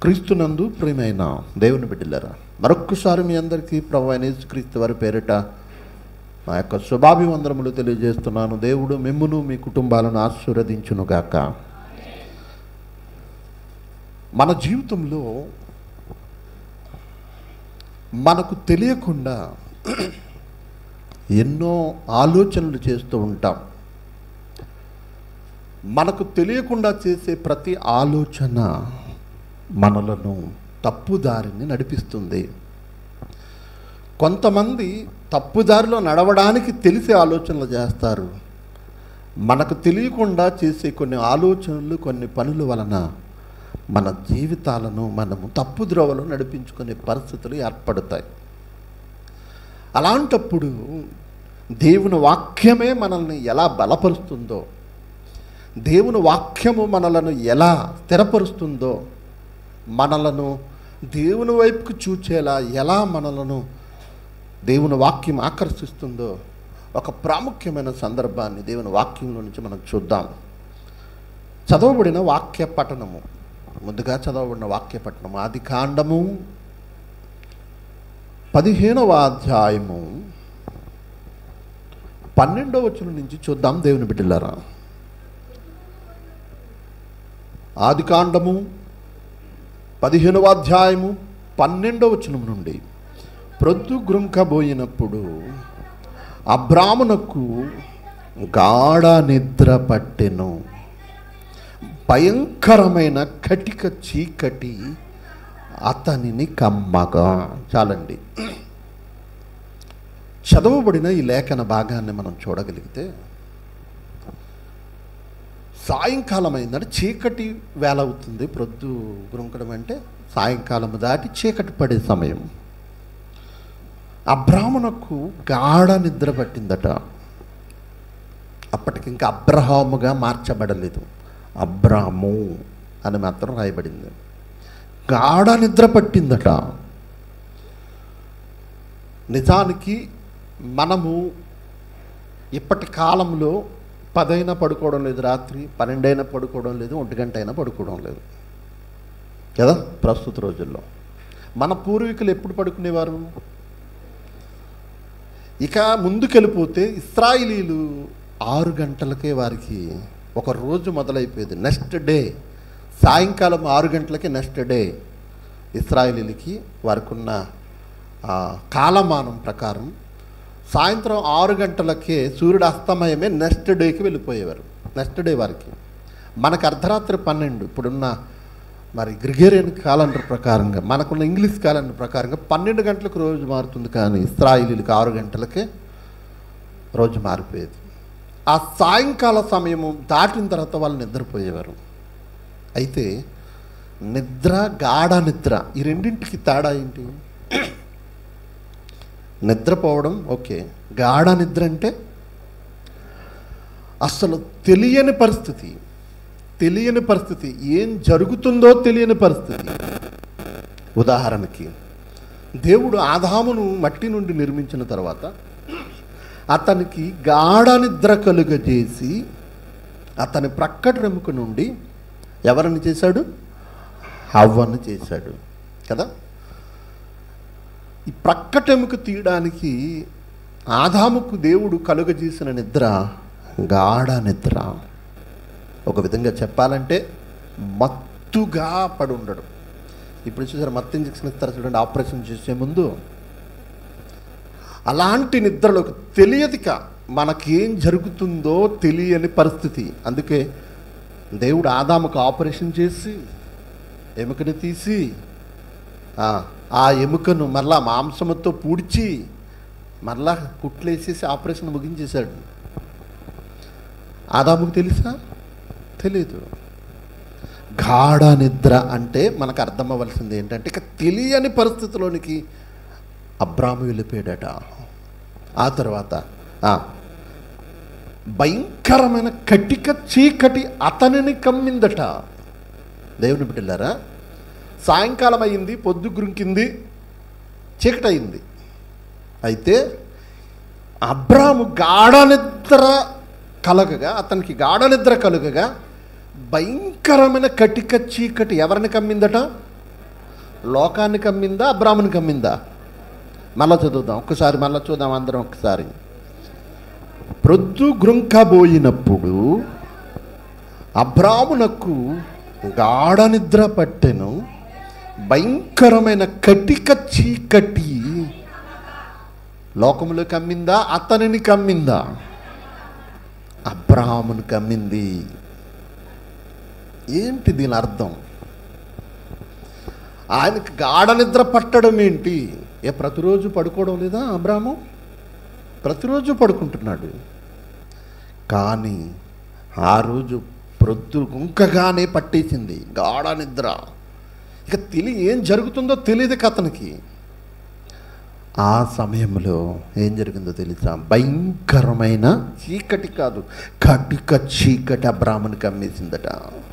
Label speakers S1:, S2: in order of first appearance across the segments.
S1: క్రీస్తునందు ప్రియమైన దేవుని బిడ్డలారా మరొక్కసారి మీ అందరికీ ప్రభు అయిన యేసుక్రీస్తు వారి పేరిట నా యొక్క శుభాభివందనములు తెలియజేస్తున్నాను దేవుడు మిమ్మును మీ కుటుంబాలను ఆశీర్వదించునుగాక మన జీవితంలో మనకు తెలియకుండా ఎన్నో ఆలోచనలు చేస్తూ ఉంటాం మనకు తెలియకుండా చేసే ప్రతి ఆలోచన మనలను తప్పుదారిని నడిపిస్తుంది కొంతమంది తప్పుదారిలో నడవడానికి తెలిసే ఆలోచనలు చేస్తారు మనకు తెలియకుండా చేసే కొన్ని ఆలోచనలు కొన్ని పనుల వలన మన జీవితాలను మనము తప్పుద్రోవలో నడిపించుకునే పరిస్థితులు ఏర్పడతాయి అలాంటప్పుడు దేవుని వాక్యమే మనల్ని ఎలా బలపరుస్తుందో దేవుని వాక్యము మనలను ఎలా స్థిరపరుస్తుందో మనలను దేవుని వైపుకు చూచేలా ఎలా మనలను దేవుని వాక్యం ఆకర్షిస్తుందో ఒక ప్రాముఖ్యమైన సందర్భాన్ని దేవుని వాక్యంలో నుంచి మనం చూద్దాం చదవబడిన వాక్య పఠనము ముందుగా చదవబడిన వాక్య పఠనము ఆది కాండము పదిహేనవ అధ్యాయము పన్నెండవ వచనం నుంచి చూద్దాం దేవుని బిడ్డలారా ఆది కాండము పదిహేనవ అధ్యాయము పన్నెండవ వచనం నుండి ప్రొద్దు గృంకబోయినప్పుడు అబ్రామునకు గాఢ నిద్ర పట్టెను భయంకరమైన కటిక చీకటి అతనిని కమ్మగా చాలండి చదవబడిన ఈ లేఖన భాగాన్ని మనం చూడగలిగితే సాయంకాలం అయిందంటే చీకటి వేల అవుతుంది ప్రొద్దు గురుంకడం అంటే సాయంకాలం దాటి చీకటి పడే సమయం అబ్రాహ్మణకు గాఢ నిద్ర పట్టిందట అప్పటికి ఇంకా అబ్రహాముగా మార్చబడలేదు అబ్రాము అని మాత్రం రాయబడింది గాఢ నిద్ర పట్టిందట నిజానికి మనము ఇప్పటి కాలంలో పదైనా పడుకోవడం లేదు రాత్రి పన్నెండైనా పడుకోవడం లేదు ఒంటి గంట అయినా పడుకోవడం లేదు కదా ప్రస్తుత రోజుల్లో మన పూర్వీకులు ఎప్పుడు పడుకునేవారు ఇక ముందుకెళ్ళిపోతే ఇస్రాయిలీలు ఆరు గంటలకే వారికి ఒక రోజు మొదలైపోయేది నెక్స్ట్ డే సాయంకాలం ఆరు గంటలకి నెక్స్ట్ డే ఇస్రాయిలీలకి వారికి ఉన్న ఆ, కాలమానం ప్రకారం సాయంత్రం ఆరు గంటలకే సూర్యుడు అస్తమయమే నెక్స్ట్ డేకి వెళ్ళిపోయేవారు నెక్స్ట్ డే వారికి మనకు అర్ధరాత్రి పన్నెండు ఇప్పుడున్న మరి గ్రిగేరియన్ క్యాలెండర్ ప్రకారంగా మనకున్న ఇంగ్లీష్ క్యాలెండర్ ప్రకారంగా పన్నెండు గంటలకు రోజు మారుతుంది కానీ ఇస్రాయిలీలకు ఆరు గంటలకే రోజు మారిపోయేది ఆ సాయంకాల సమయము దాటిన తర్వాత వాళ్ళు నిద్రపోయేవారు అయితే నిద్ర గాఢ నిద్ర ఈ రెండింటికి తేడా ఏంటి నిద్రపోవడం ఓకే గాఢ నిద్ర అంటే అసలు తెలియని పరిస్థితి తెలియని పరిస్థితి ఏం జరుగుతుందో తెలియని పరిస్థితి ఉదాహరణకి దేవుడు ఆదామును మట్టి నుండి నిర్మించిన తర్వాత అతనికి గాఢ నిద్ర కలుగజేసి అతని ప్రక్కటి రెముక నుండి ఎవరిని చేశాడు హవ్వను చేశాడు కదా ఈ ప్రక్కటెముక తీయడానికి ఆదాముకు దేవుడు కలుగజేసిన నిద్ర గాఢ నిద్ర ఒక విధంగా చెప్పాలంటే మత్తుగా పడి ఉండడం ఇప్పుడు చూసారు మత్తు ఇంజక్షన్ ఇస్తారు చూడండి ఆపరేషన్ చేసే ముందు అలాంటి నిద్రలోకి తెలియదిక మనకేం జరుగుతుందో తెలియని పరిస్థితి అందుకే దేవుడు ఆదాముకు ఆపరేషన్ చేసి ఎముకని తీసి ఆ, ఆ ఎముకను మరలా మాంసముతో పూడ్చి మరలా కుట్లేసేసి ఆపరేషన్ ముగించేశాడు ఆదాముకు తెలుసా తెలీదు గాఢ నిద్ర అంటే మనకు అర్థమవలసింది ఏంటంటే ఇక తెలియని పరిస్థితిలోనికి అబ్రాము వెళ్ళిపోయాడట ఆ తర్వాత ఆ, భయంకరమైన కటిక చీకటి అతనిని కమ్మిందట దేవుని బిడ్డలారా సాయంకాలం అయింది పొద్దు గురింకింది చీకటి అయింది అయితే అబ్రాము గాఢ నిద్ర కలగగా అతనికి గాఢ నిద్ర కలుగగా భయంకరమైన కటిక చీకటి ఎవరిని కమ్మిందట లోకాన్ని కమ్మిందా అబ్రాహ్ముని కమ్మిందా మళ్ళా చదువుదాం ఒక్కసారి మళ్ళా చూద్దాం అందరం ఒక్కసారి ప్రొద్దు గ్రుంకబోయినప్పుడు అబ్రామునకు గాఢ నిద్ర పట్టెను భయంకరమైన కటిక చీకటి లోకములు కమ్మిందా అతనిని కమ్మిందా అబ్రాహామును కమ్మింది ఏంటి దీని అర్థం ఆయనకి గాఢ నిద్ర పట్టడం ఏంటి ఏ ప్రతిరోజు పడుకోవడం లేదా అబ్రాహము ప్రతిరోజు పడుకుంటున్నాడు కానీ ఆ రోజు ప్రొద్దు గుంకగానే పట్టేసింది గాఢ నిద్ర ఇక తెలియ ఏం జరుగుతుందో తెలియదు అతనికి ఆ సమయంలో ఏం జరిగిందో తెలుసా భయంకరమైన చీకటి కాదు కటిక చీకటి ఆ బ్రాహ్మణికి అమ్మేసిందట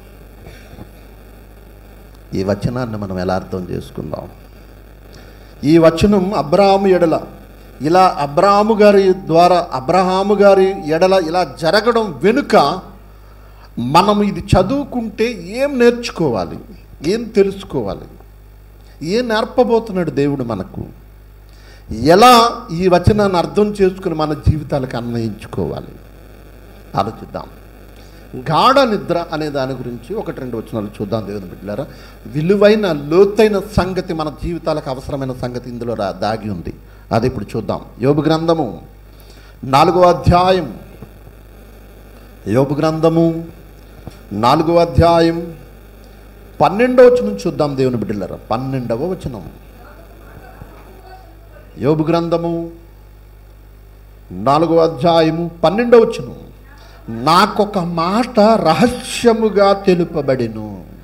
S1: ఈ వచనాన్ని మనం ఎలా అర్థం చేసుకుందాం ఈ వచనం అబ్రాహాము ఎడల ఇలా అబ్రాహాము గారి ద్వారా అబ్రహాము గారి ఎడల ఇలా జరగడం వెనుక మనం ఇది చదువుకుంటే ఏం నేర్చుకోవాలి ఏం తెలుసుకోవాలి ఏం నేర్పబోతున్నాడు దేవుడు మనకు ఎలా ఈ వచనాన్ని అర్థం చేసుకుని మన జీవితాలకు అన్వయించుకోవాలి ఆలోచిద్దాం గాఢ నిద్ర అనే దాని గురించి ఒకటి రెండు వచనాలు చూద్దాం దేవుని బిడ్డలారా విలువైన లోతైన సంగతి మన జీవితాలకు అవసరమైన సంగతి ఇందులో రా దాగి ఉంది అది ఇప్పుడు చూద్దాం యోబు గ్రంథము నాలుగో అధ్యాయం యోబు గ్రంథము నాలుగో అధ్యాయం పన్నెండవ వచనం చూద్దాం దేవుని బిడ్డలారా పన్నెండవ వచనం యోబు గ్రంథము నాలుగో అధ్యాయము పన్నెండవ వచనం నాకొక మాట రహస్యముగా తెలుపబడెను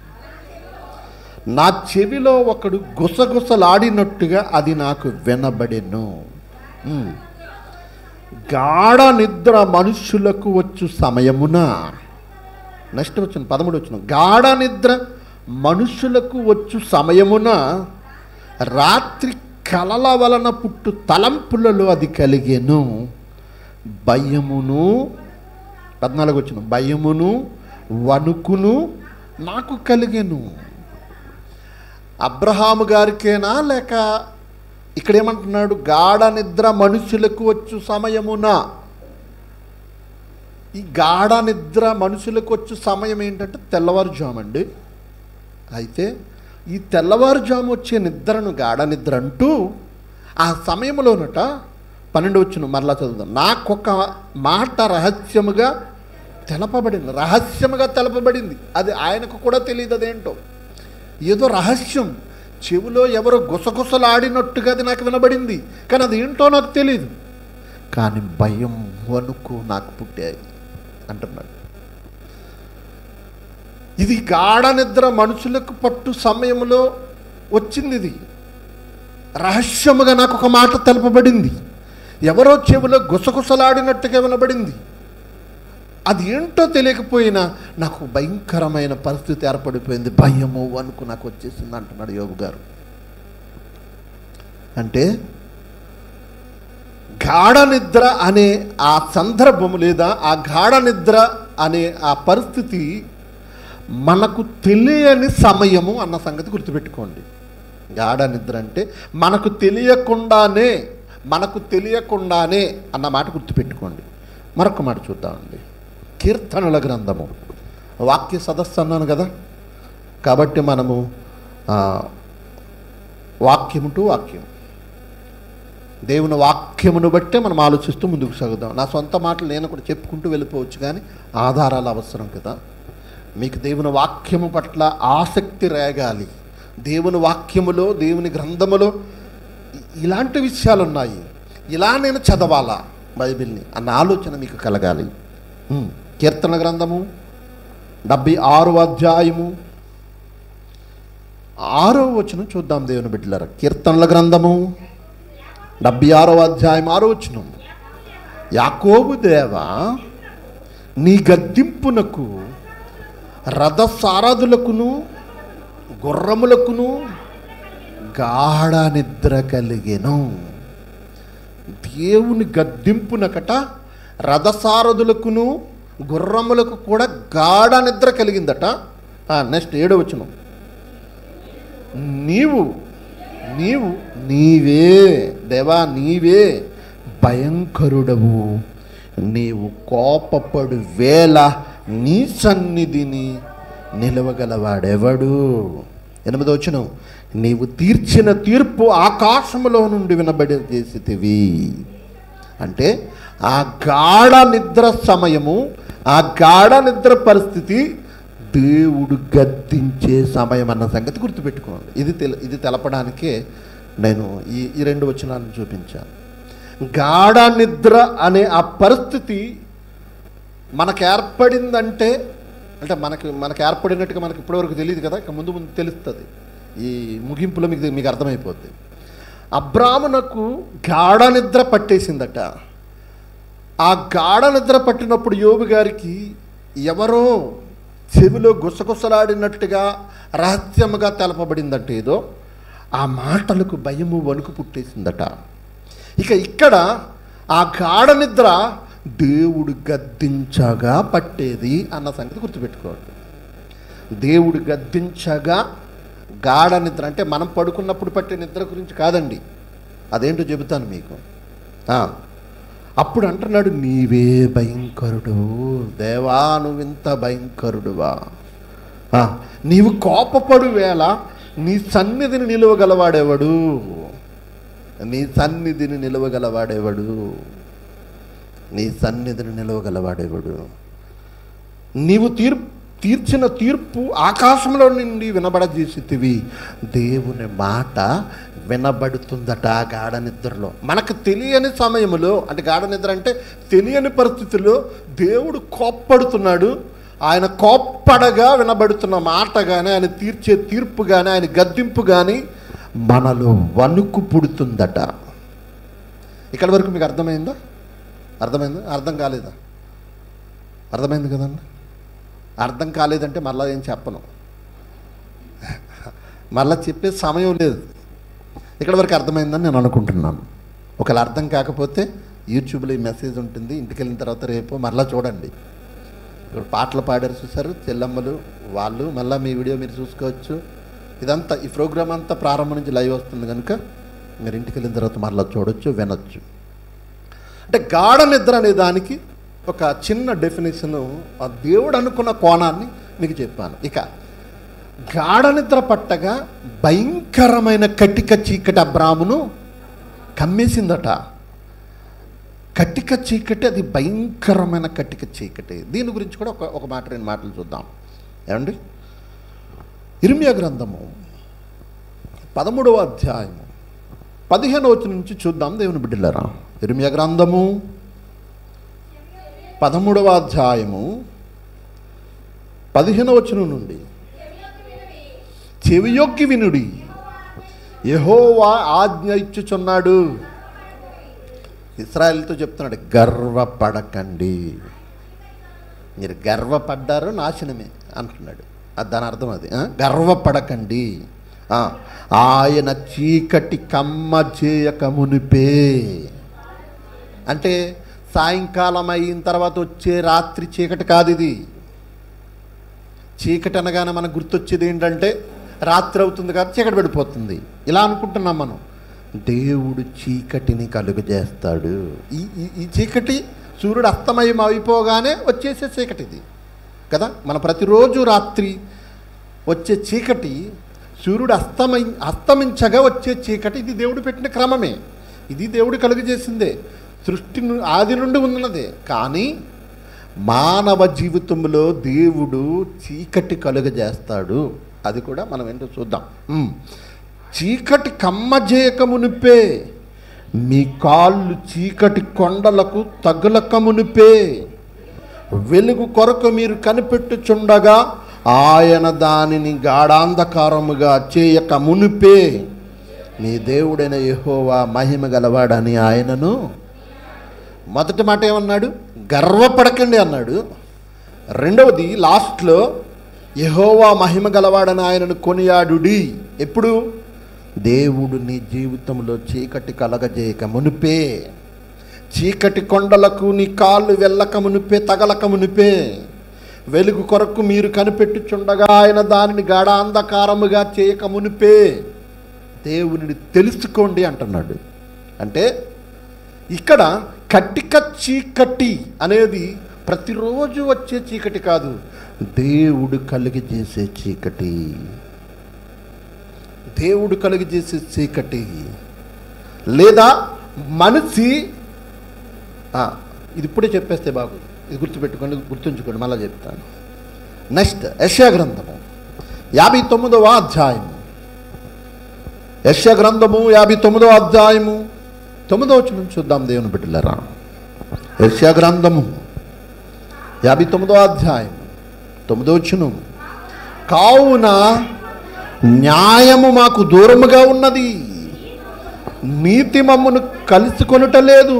S1: నా చెవిలో ఒకడు గుసగుసలాడినట్టుగా అది నాకు వినబడెను ఉమ్. గాఢ నిద్ర మనుష్యులకు వచ్చు సమయమున నెక్స్ట్ వచ్చిన పదమూడు వచ్చిన గాఢ నిద్ర మనుషులకు వచ్చు సమయమున రాత్రి కలల వలన పుట్టు తలంపులలో అది కలిగెను భయమును పద్నాలుగు వచ్చిన భయమును వణుకును నాకు కలిగెను అబ్రహాము గారికేనా లేక ఇక్కడ ఏమంటున్నాడు గాఢ నిద్ర మనుషులకు వచ్చు సమయమున ఈ గాఢ నిద్ర మనుషులకు వచ్చు సమయం ఏంటంటే తెల్లవారుజామండి అయితే ఈ తెల్లవారుజాము వచ్చే నిద్రను గాఢ నిద్ర అంటూ ఆ సమయంలోనట పన్నెండు వచ్చిన మరలా చదువుదాం నాకొక మాట రహస్యముగా తెలపబడింది రహస్యముగా తెలపబడింది అది ఆయనకు కూడా తెలియదు అదేంటో ఏదో రహస్యం చెవిలో ఎవరో గుసగుసలాడినట్టుగా అది నాకు వినబడింది కానీ అది ఏంటో నాకు తెలియదు కానీ భయం వణుకు నాకు పుట్టాయి అంటున్నాడు ఇది గాఢ నిద్ర మనుషులకు పట్టు సమయంలో వచ్చింది ఇది రహస్యముగా నాకు ఒక మాట తెలపబడింది ఎవరో చెవిలో గుసగుసలాడినట్టుగా వినబడింది అది ఏంటో తెలియకపోయినా నాకు భయంకరమైన పరిస్థితి ఏర్పడిపోయింది భయము వణుకు నాకు వచ్చేసింది అంటున్నాడు యోగు గారు అంటే గాఢ నిద్ర అనే ఆ సందర్భము లేదా ఆ గాఢ నిద్ర అనే ఆ పరిస్థితి మనకు తెలియని సమయము అన్న సంగతి గుర్తుపెట్టుకోండి గాఢ నిద్ర అంటే మనకు తెలియకుండానే మనకు తెలియకుండానే అన్న మాట గుర్తుపెట్టుకోండి మరొక మాట చూద్దామండి కీర్తనల గ్రంథము వాక్య సదస్సు అన్నాను కదా కాబట్టి మనము ఆ, వాక్యము టు వాక్యం దేవుని వాక్యమును బట్టే మనం ఆలోచిస్తూ ముందుకు సాగుదాం నా సొంత మాటలు నేను కూడా చెప్పుకుంటూ వెళ్ళిపోవచ్చు కానీ ఆధారాలు అవసరం కదా మీకు దేవుని వాక్యము పట్ల ఆసక్తి రేగాలి దేవుని వాక్యములో దేవుని గ్రంథములో ఇ- ఇలాంటి విషయాలు ఉన్నాయి ఇలా నేను చదవాలా బైబిల్ని అన్న ఆలోచన మీకు కలగాలి ఉమ్. కీర్తన గ్రంథము డెబ్బై ఆరు అధ్యాయము ఆరో వచనం చూద్దాం దేవుని బిడ్డలారా కీర్తనల గ్రంథము డెబ్బై ఆరో అధ్యాయం ఆరో వచనం యాకోబు దేవా నీ గద్దింపునకు రథసారథులకును గుర్రములకును గాఢ నిద్ర కలిగెను దేవుని గద్దింపునకట రథసారథులకును గుర్రములకు కూడా గాఢ నిద్ర కలిగిందట నెక్స్ట్ ఏడో వచనం నీవు నీవు నీవే దేవా నీవే భయంకరుడవు నీవు కోపపడు వేళ నీ సన్నిధిని నిలవగలవాడెవడు ఎనిమిదో వచ్చిన నీవు తీర్చిన తీర్పు ఆకాశములో నుండి వినబడి చేసితివి అంటే ఆ గాఢ నిద్ర సమయము ఆ గాఢ నిద్ర పరిస్థితి దేవుడు గద్దించే సమయం అన్న సంగతి గుర్తుపెట్టుకోండి ఇది తెల ఇది తెలపడానికే నేను ఈ ఈ రెండు వచనాలను చూపించాను గాఢ నిద్ర అనే ఆ పరిస్థితి మనకు ఏర్పడిందంటే అంటే మనకి మనకు ఏర్పడినట్టుగా మనకి ఇప్పటివరకు తెలియదు కదా ఇక ముందు ముందు తెలుస్తుంది ఈ ముగింపులో మీకు మీకు అర్థమైపోద్ది అబ్రామునకు గాఢ నిద్ర పట్టేసిందట ఆ గాఢ నిద్ర పట్టినప్పుడు యోబు గారికి ఎవరో చెవిలో గుసగుసలాడినట్టుగా రహస్యముగా తెలపబడిందట ఏదో ఆ మాటలకు భయము వణుకు పుట్టేసిందట ఇక ఇక్కడ ఆ గాఢ నిద్ర దేవుడు గద్దించగా పట్టేది అన్న సంగతి గుర్తుపెట్టుకోండి దేవుడు గద్దించగా గాఢ నిద్ర అంటే మనం పడుకున్నప్పుడు పట్టే నిద్ర గురించి కాదండి అదేంటో చెబుతాను మీకు ఆ, అప్పుడు అంటున్నాడు నీవే భయంకరుడు దేవా నువ్వింత భయంకరుడువా ఆ, నీవు కోపపడు వేళ నీ సన్నిధిని నిలువగలవాడెవడు నీ సన్నిధిని నిలువగలవాడెవడు నీ సన్నిధిని నిలవగలవాడేవాడు నీవు తీర్పు తీర్చిన తీర్పు ఆకాశంలో నుండి వినబడజేసితివి దేవుని మాట వినబడుతుందట ఆ గాఢ నిద్రలో మనకు తెలియని సమయంలో అంటే గాఢ నిద్ర అంటే తెలియని పరిస్థితుల్లో దేవుడు కోప్పడుతున్నాడు ఆయన కోప్పడగా వినబడుతున్న మాట కానీ ఆయన తీర్చే తీర్పు కానీ ఆయన గద్దింపు కానీ మనలో వణుకు పుడుతుందట ఇక్కడ వరకు మీకు అర్థమైందా అర్థమైందా అర్థం కాలేదా అర్థమైంది కదండి అర్థం కాలేదంటే మళ్ళీ ఏం చెప్పను మళ్ళీ చెప్పే సమయం లేదు ఇక్కడ వరకు అర్థమైందని నేను అనుకుంటున్నాను ఒకవేళ అర్థం కాకపోతే యూట్యూబ్లో ఈ మెసేజ్ ఉంటుంది ఇంటికి వెళ్ళిన తర్వాత రేపు మళ్ళీ చూడండి ఇప్పుడు పాటలు పాడారు చూసారు చెల్లమ్మలు వాళ్ళు మళ్ళీ మీ వీడియో మీరు చూసుకోవచ్చు ఇదంతా ఈ ప్రోగ్రామ్ అంతా ప్రారంభం నుంచి లైవ్ వస్తుంది కనుక మీరు ఇంటికి వెళ్ళిన తర్వాత మళ్ళీ చూడొచ్చు వినొచ్చు అంటే గాఢ నిద్ర అనే దానికి ఒక చిన్న డెఫినేషను ఆ దేవుడు అనుకున్న కోణాన్ని మీకు చెప్పాను ఇక గాఢ నిద్ర పట్టగా భయంకరమైన కటిక చీకటి అబ్రామును కమ్మేసిందట కటిక చీకటి అది భయంకరమైన కటిక చీకటి దీని గురించి కూడా ఒక ఒక మాట రెండు మాటలు చూద్దాం ఏమండి ఇర్మియా గ్రంథము పదమూడవ అధ్యాయము పదిహేను వచ్చి నుంచి చూద్దాం దేవుని బిడ్డలరా ఇర్మియా గ్రంథము పదమూడవ అధ్యాయము పదిహేను వచనం నుండి చెవియొక్కి వినుడి యెహోవా ఆజ్ఞ ఇచ్చుచున్నాడు ఇస్రాయల్తో చెప్తున్నాడు గర్వపడకండి మీరు గర్వపడ్డారు నాశనమే అంటున్నాడు అది దాని అర్థం అది ఆ? గర్వపడకండి ఆ, ఆయన చీకటి కమ్మ చేయక మునిపే అంటే సాయంకాలం అయిన తర్వాత వచ్చే రాత్రి చీకటి కాదు ఇది చీకటి అనగానే మనకు గుర్తొచ్చేది ఏంటంటే రాత్రి అవుతుంది కదా చీకటి పడిపోతుంది ఇలా అనుకుంటున్నాం మనం దేవుడు చీకటిని కలుగజేస్తాడు ఈ ఈ- ఈ చీకటి సూర్యుడు అస్తమయం అయిపోగానే వచ్చేసే చీకటి ఇది కదా మన ప్రతిరోజు రాత్రి వచ్చే చీకటి సూర్యుడు అస్తమై అస్తమించగా వచ్చే చీకటి ఇది దేవుడు పెట్టిన క్రమమే ఇది దేవుడు కలుగజేసిందే సృష్టి ను- ఆది నుండి ఉన్నదే కానీ మానవ జీవితంలో దేవుడు చీకటి కలుగజేస్తాడు అది కూడా మనం ఏంటో చూద్దాం ఉమ్. చీకటి కమ్మజేయక మునిపే మీ కాళ్ళు చీకటి కొండలకు తగులక మునిపే వెలుగు కొరకు మీరు కనిపెట్టుచుండగా ఆయన దానిని గాఢాంధకారముగా చేయక మునిపే నీ దేవుడైన యెహోవా మహిమ గలవాడని ఆయనను మొదటి మాట ఏమన్నాడు గర్వపడకండి అన్నాడు రెండవది లాస్ట్లో యెహోవా మహిమ గలవాడని ఆయనను కొనియాడుడి ఎప్పుడు దేవుడు నీ జీవితంలో చీకటి కలగజేయక మునిపే చీకటి కొండలకు నీ కాళ్ళు వెళ్ళక మునిపే తగలక మునిపే వెలుగు కొరకు మీరు కనిపెట్టుచుండగా ఆయన దానిని గాఢాంధకారముగా చేయక మునిపే దేవునిని తెలుసుకోండి అంటున్నాడు అంటే ఇక్కడ కట్టిక చీకటి అనేది ప్రతిరోజు వచ్చే చీకటి కాదు దేవుడు కలిగి చేసే చీకటి దేవుడు కలిగి చేసే చీకటి లేదా మనిషి ఆ, ఇది ఇప్పుడే చెప్పేస్తే బాగు ఇది గుర్తుపెట్టుకోండి గుర్తుంచుకోండి మళ్ళీ చెప్తాను నెక్స్ట్ యశా గ్రంథము యాభై తొమ్మిదవ అధ్యాయము యశ గ్రంథము యాభై తొమ్మిదవ అధ్యాయము తొమ్మిదవ వచ్చిన చూద్దాం దేవుని బిడ్డలరా యశ గ్రంథము యాభై తొమ్మిదవ అధ్యాయం తొమ్మిదవ వచ్చును కావున న్యాయము మాకు దూరముగా ఉన్నది నీతి మమ్మను కలుసుకొనుట లేదు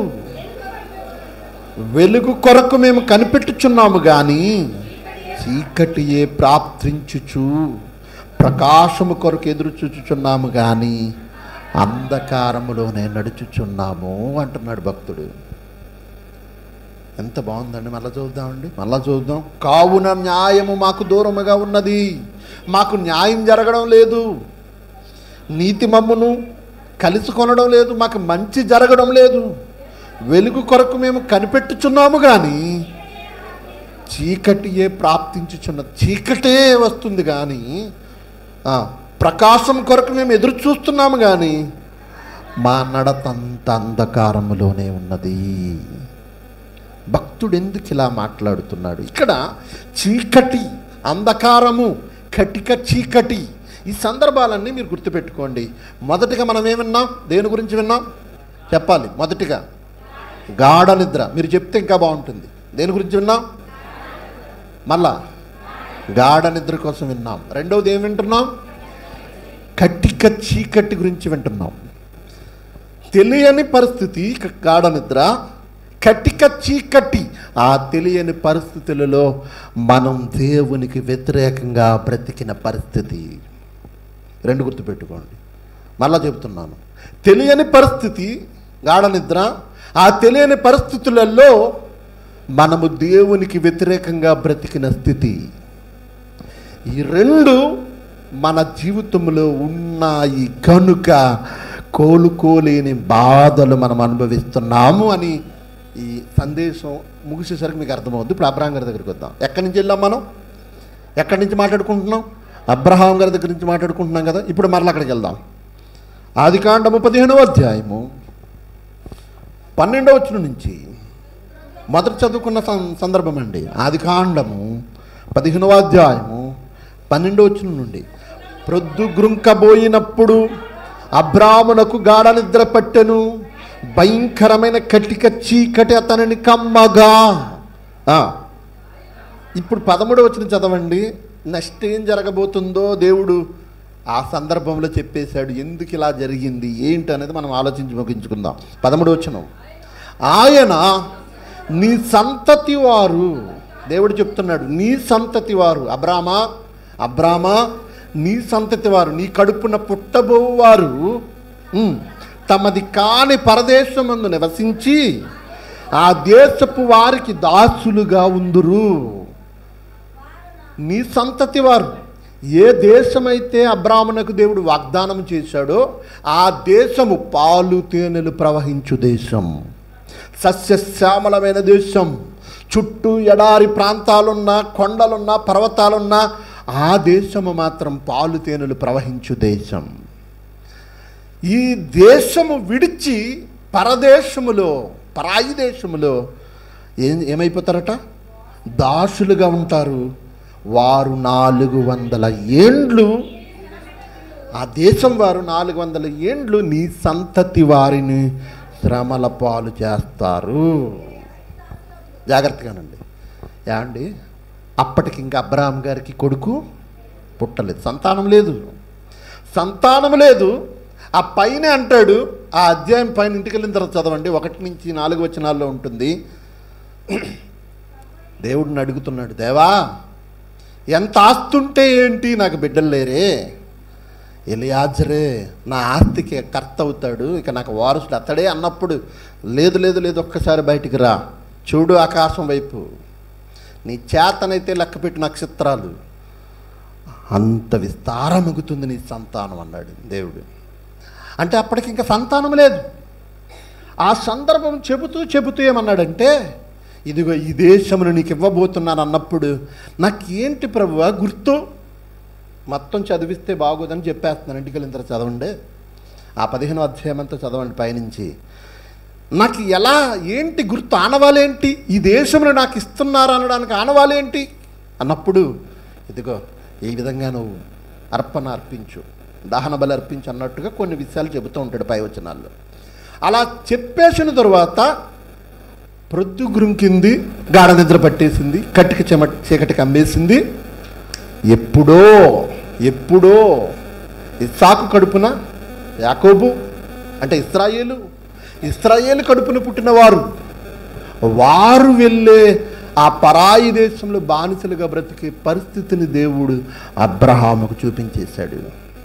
S1: వెలుగు కొరకు మేము కనిపెట్టుచున్నాము కానీ చీకటియే ప్రాప్తించుచు ప్రకాశము కొరకు ఎదురు చూచుచున్నాము కానీ అంధకారములోనే నడుచుచున్నాము అంటున్నాడు భక్తుడు ఎంత బాగుందండి మళ్ళా చూద్దామండి మళ్ళా చూద్దాం కావున న్యాయము మాకు దూరముగా ఉన్నది మాకు న్యాయం జరగడం లేదు నీతి మమ్మును కలుసుకొనడం లేదు మాకు మంచి జరగడం లేదు వెలుగు కొరకు మేము కనిపెట్టుచున్నాము కానీ చీకటియే ప్రాప్తించుచున్న చీకటే వస్తుంది కానీ ఆ, ప్రకాశం కొరకు మేము ఎదురు చూస్తున్నాము కానీ మా నడతంత అంధకారములోనే ఉన్నది భక్తుడు ఎందుకు ఇలా మాట్లాడుతున్నాడు ఇక్కడ చీకటి అంధకారము కటిక చీకటి ఈ సందర్భాలన్నీ మీరు గుర్తుపెట్టుకోండి మొదటిగా మనం ఏమన్నాం దేని గురించి విన్నాం చెప్పాలి మొదటిగా గాఢ నిద్ర మీరు చెప్తే ఇంకా బాగుంటుంది దేని గురించి విన్నాం మళ్ళా గాఢ నిద్ర కోసం విన్నాం రెండవది ఏం వింటున్నాం కటిక చీకటి గురించి వింటున్నాం తెలియని పరిస్థితి క- గాఢ నిద్ర కటిక చీకటి ఆ తెలియని పరిస్థితులలో మనం దేవునికి వ్యతిరేకంగా బ్రతికిన పరిస్థితి రెండు గుర్తుపెట్టుకోండి మళ్ళా చెబుతున్నాను తెలియని పరిస్థితి గాఢ నిద్ర ఆ తెలియని పరిస్థితులలో మనము దేవునికి వ్యతిరేకంగా బ్రతికిన స్థితి ఈ రెండు మన జీవితంలో ఉన్నాయి కనుక కోలుకోలేని బాధలు మనం అనుభవిస్తున్నాము అని ఈ సందేశం ముగిసేసరికి మీకు అర్థమవుద్ది ఇప్పుడు అబ్రహాం గారి దగ్గరికి వద్దాం ఎక్కడి నుంచి వెళ్ళాం మనం ఎక్కడి నుంచి మాట్లాడుకుంటున్నాం అబ్రహాం గారి దగ్గర నుంచి మాట్లాడుకుంటున్నాం కదా ఇప్పుడు మరలా అక్కడికి వెళ్దాం ఆది కాండము పదిహేనవ అధ్యాయము పన్నెండవ వచ్చిన నుంచి మొదట చదువుకున్న సం- సందర్భం అండి ఆది కాండము పదిహేనవ అధ్యాయము పన్నెండవ వచ్చిన నుండి ప్రొద్దు గ్రుంకబోయినప్పుడు అబ్రామునకు గాఢ నిద్ర పట్టెను భయంకరమైన కటిక చీకటి అతనిని కమ్మగా ఆ, ఇప్పుడు పదమూడవ వచ్చిన చదవండి నెక్స్ట్ ఏం జరగబోతుందో దేవుడు ఆ సందర్భంలో చెప్పేశాడు ఎందుకు ఇలా జరిగింది ఏంటి అనేది మనం ఆలోచించి ముగించుకుందాం పదమూడు వచ్చిన ఆయన నీ సంతతి వారు దేవుడు చెప్తున్నాడు నీ సంతతి వారు అబ్రామా అబ్రామా నీ సంతతి వారు నీ కడుపున పుట్టబోవారు ఉమ్, తమది కాని పరదేశమందు నివసించి ఆ దేశపు వారికి దాసులుగా ఉందురు నీ సంతతి వారు ఏ దేశమైతే అబ్రాహ్మణకు దేవుడు వాగ్దానం చేశాడో ఆ దేశము పాలు తేనెలు ప్రవహించు దేశం సస్యశ్యామలమైన దేశం చుట్టూ ఎడారి ప్రాంతాలున్నా కొండలున్నా పర్వతాలున్నా ఆ దేశము మాత్రం పాలు తేనెలు ప్రవహించు దేశం ఈ దేశము విడిచి పరదేశములో పరాయి దేశములో ఏం ఏమైపోతారట దాసులుగా ఉంటారు వారు నాలుగు వందల ఏండ్లు ఆ దేశం వారు నాలుగు వందల ఏండ్లు నీ సంతతి వారిని శ్రమల పాలు చేస్తారు జాగ్రత్తగానండి ఏమండి అప్పటికి ఇంకా అబ్రహాం గారికి కొడుకు పుట్టలేదు సంతానం లేదు సంతానం లేదు ఆ పైన అంటాడు ఆ అధ్యాయం పైన ఇంటికి వెళ్ళిన తర్వాత చదవండి ఒకటి నుంచి నాలుగు వచనాల్లో ఉంటుంది దేవుడిని అడుగుతున్నాడు దేవా ఎంత ఆస్తుంటే ఏంటి నాకు బిడ్డలు లేరే ఎలియాజరే నా ఆస్తికి కర్త అవుతాడు ఇక నాకు వారసుడు అతడే అన్నప్పుడు లేదు లేదు లేదు ఒక్కసారి బయటికి రా చూడు ఆకాశం వైపు నీ చేతనైతే లెక్కపెట్టి నక్షత్రాలు అంత విస్తారమగుతుంది నీ సంతానం అన్నాడు దేవుడు అంటే అప్పటికి ఇంకా సంతానం లేదు ఆ సందర్భం చెబుతూ చెబుతూ ఏమన్నాడంటే ఇదిగో ఈ దేశమును నీకు ఇవ్వబోతున్నాను అన్నప్పుడు నాకేంటి ప్రభువా గుర్తు మొత్తం చదివిస్తే బాగోదని చెప్పేస్తున్నాను ఇంటికి వెళ్ళిన తర్వాత చదవండి ఆ పదిహేను అధ్యాయం అంతా చదవండి పైనుంచి నాకు ఎలా ఏంటి గుర్తు ఆనవాలేంటి ఈ దేశంలో నాకు ఇస్తున్నారు అనడానికి ఆనవాలేంటి అన్నప్పుడు ఇదిగో ఈ విధంగా నువ్వు అర్పణ అర్పించు దహన బలి అర్పించు అన్నట్టుగా కొన్ని విషయాలు చెబుతూ ఉంటాడు పై వచనాల్లో అలా చెప్పేసిన తరువాత ప్రొద్దు గురుంకింది గాఢ నిద్ర పట్టేసింది కట్టిక చెమ చీకటికి అమ్మేసింది ఎప్పుడో ఎప్పుడో ఇస్సాకు కడుపున యాకోబు అంటే ఇస్రాయేలు ఇస్రాయేలు కడుపున పుట్టినవారు వారు వెళ్ళే ఆ పరాయి దేశంలో బానిసలుగా బ్రతికే పరిస్థితిని దేవుడు అబ్రహాముకు చూపించేశాడు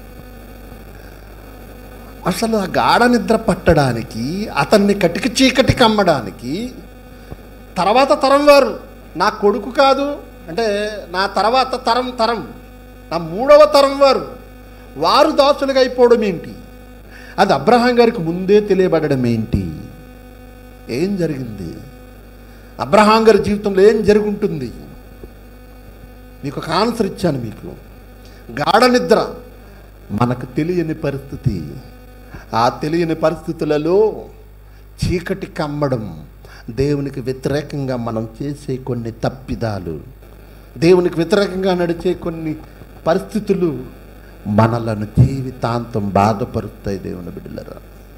S1: అసలు ఆ గాఢ నిద్ర పట్టడానికి అతన్ని కటిక చీకటి కమ్మడానికి తర్వాత తరం వారు నా కొడుకు కాదు అంటే నా తర్వాత తరం తరం నా మూడవ తరం వారు వారు దాసులుగా అయిపోవడం ఏంటి అది అబ్రహాం గారికి ముందే తెలియబడడం ఏంటి ఏం జరిగింది అబ్రహాం గారి జీవితంలో ఏం జరుగుంటుంది మీకు ఒక ఆన్సర్ ఇచ్చాను మీకు గాఢ నిద్ర మనకు తెలియని పరిస్థితి ఆ తెలియని పరిస్థితులలో చీకటి కమ్మడం దేవునికి వ్యతిరేకంగా మనం చేసే కొన్ని తప్పిదాలు దేవునికి వ్యతిరేకంగా నడిచే కొన్ని పరిస్థితులు మనలను జీవితాంతం బాధపరుస్తాయి దేవుని బిడ్డలరా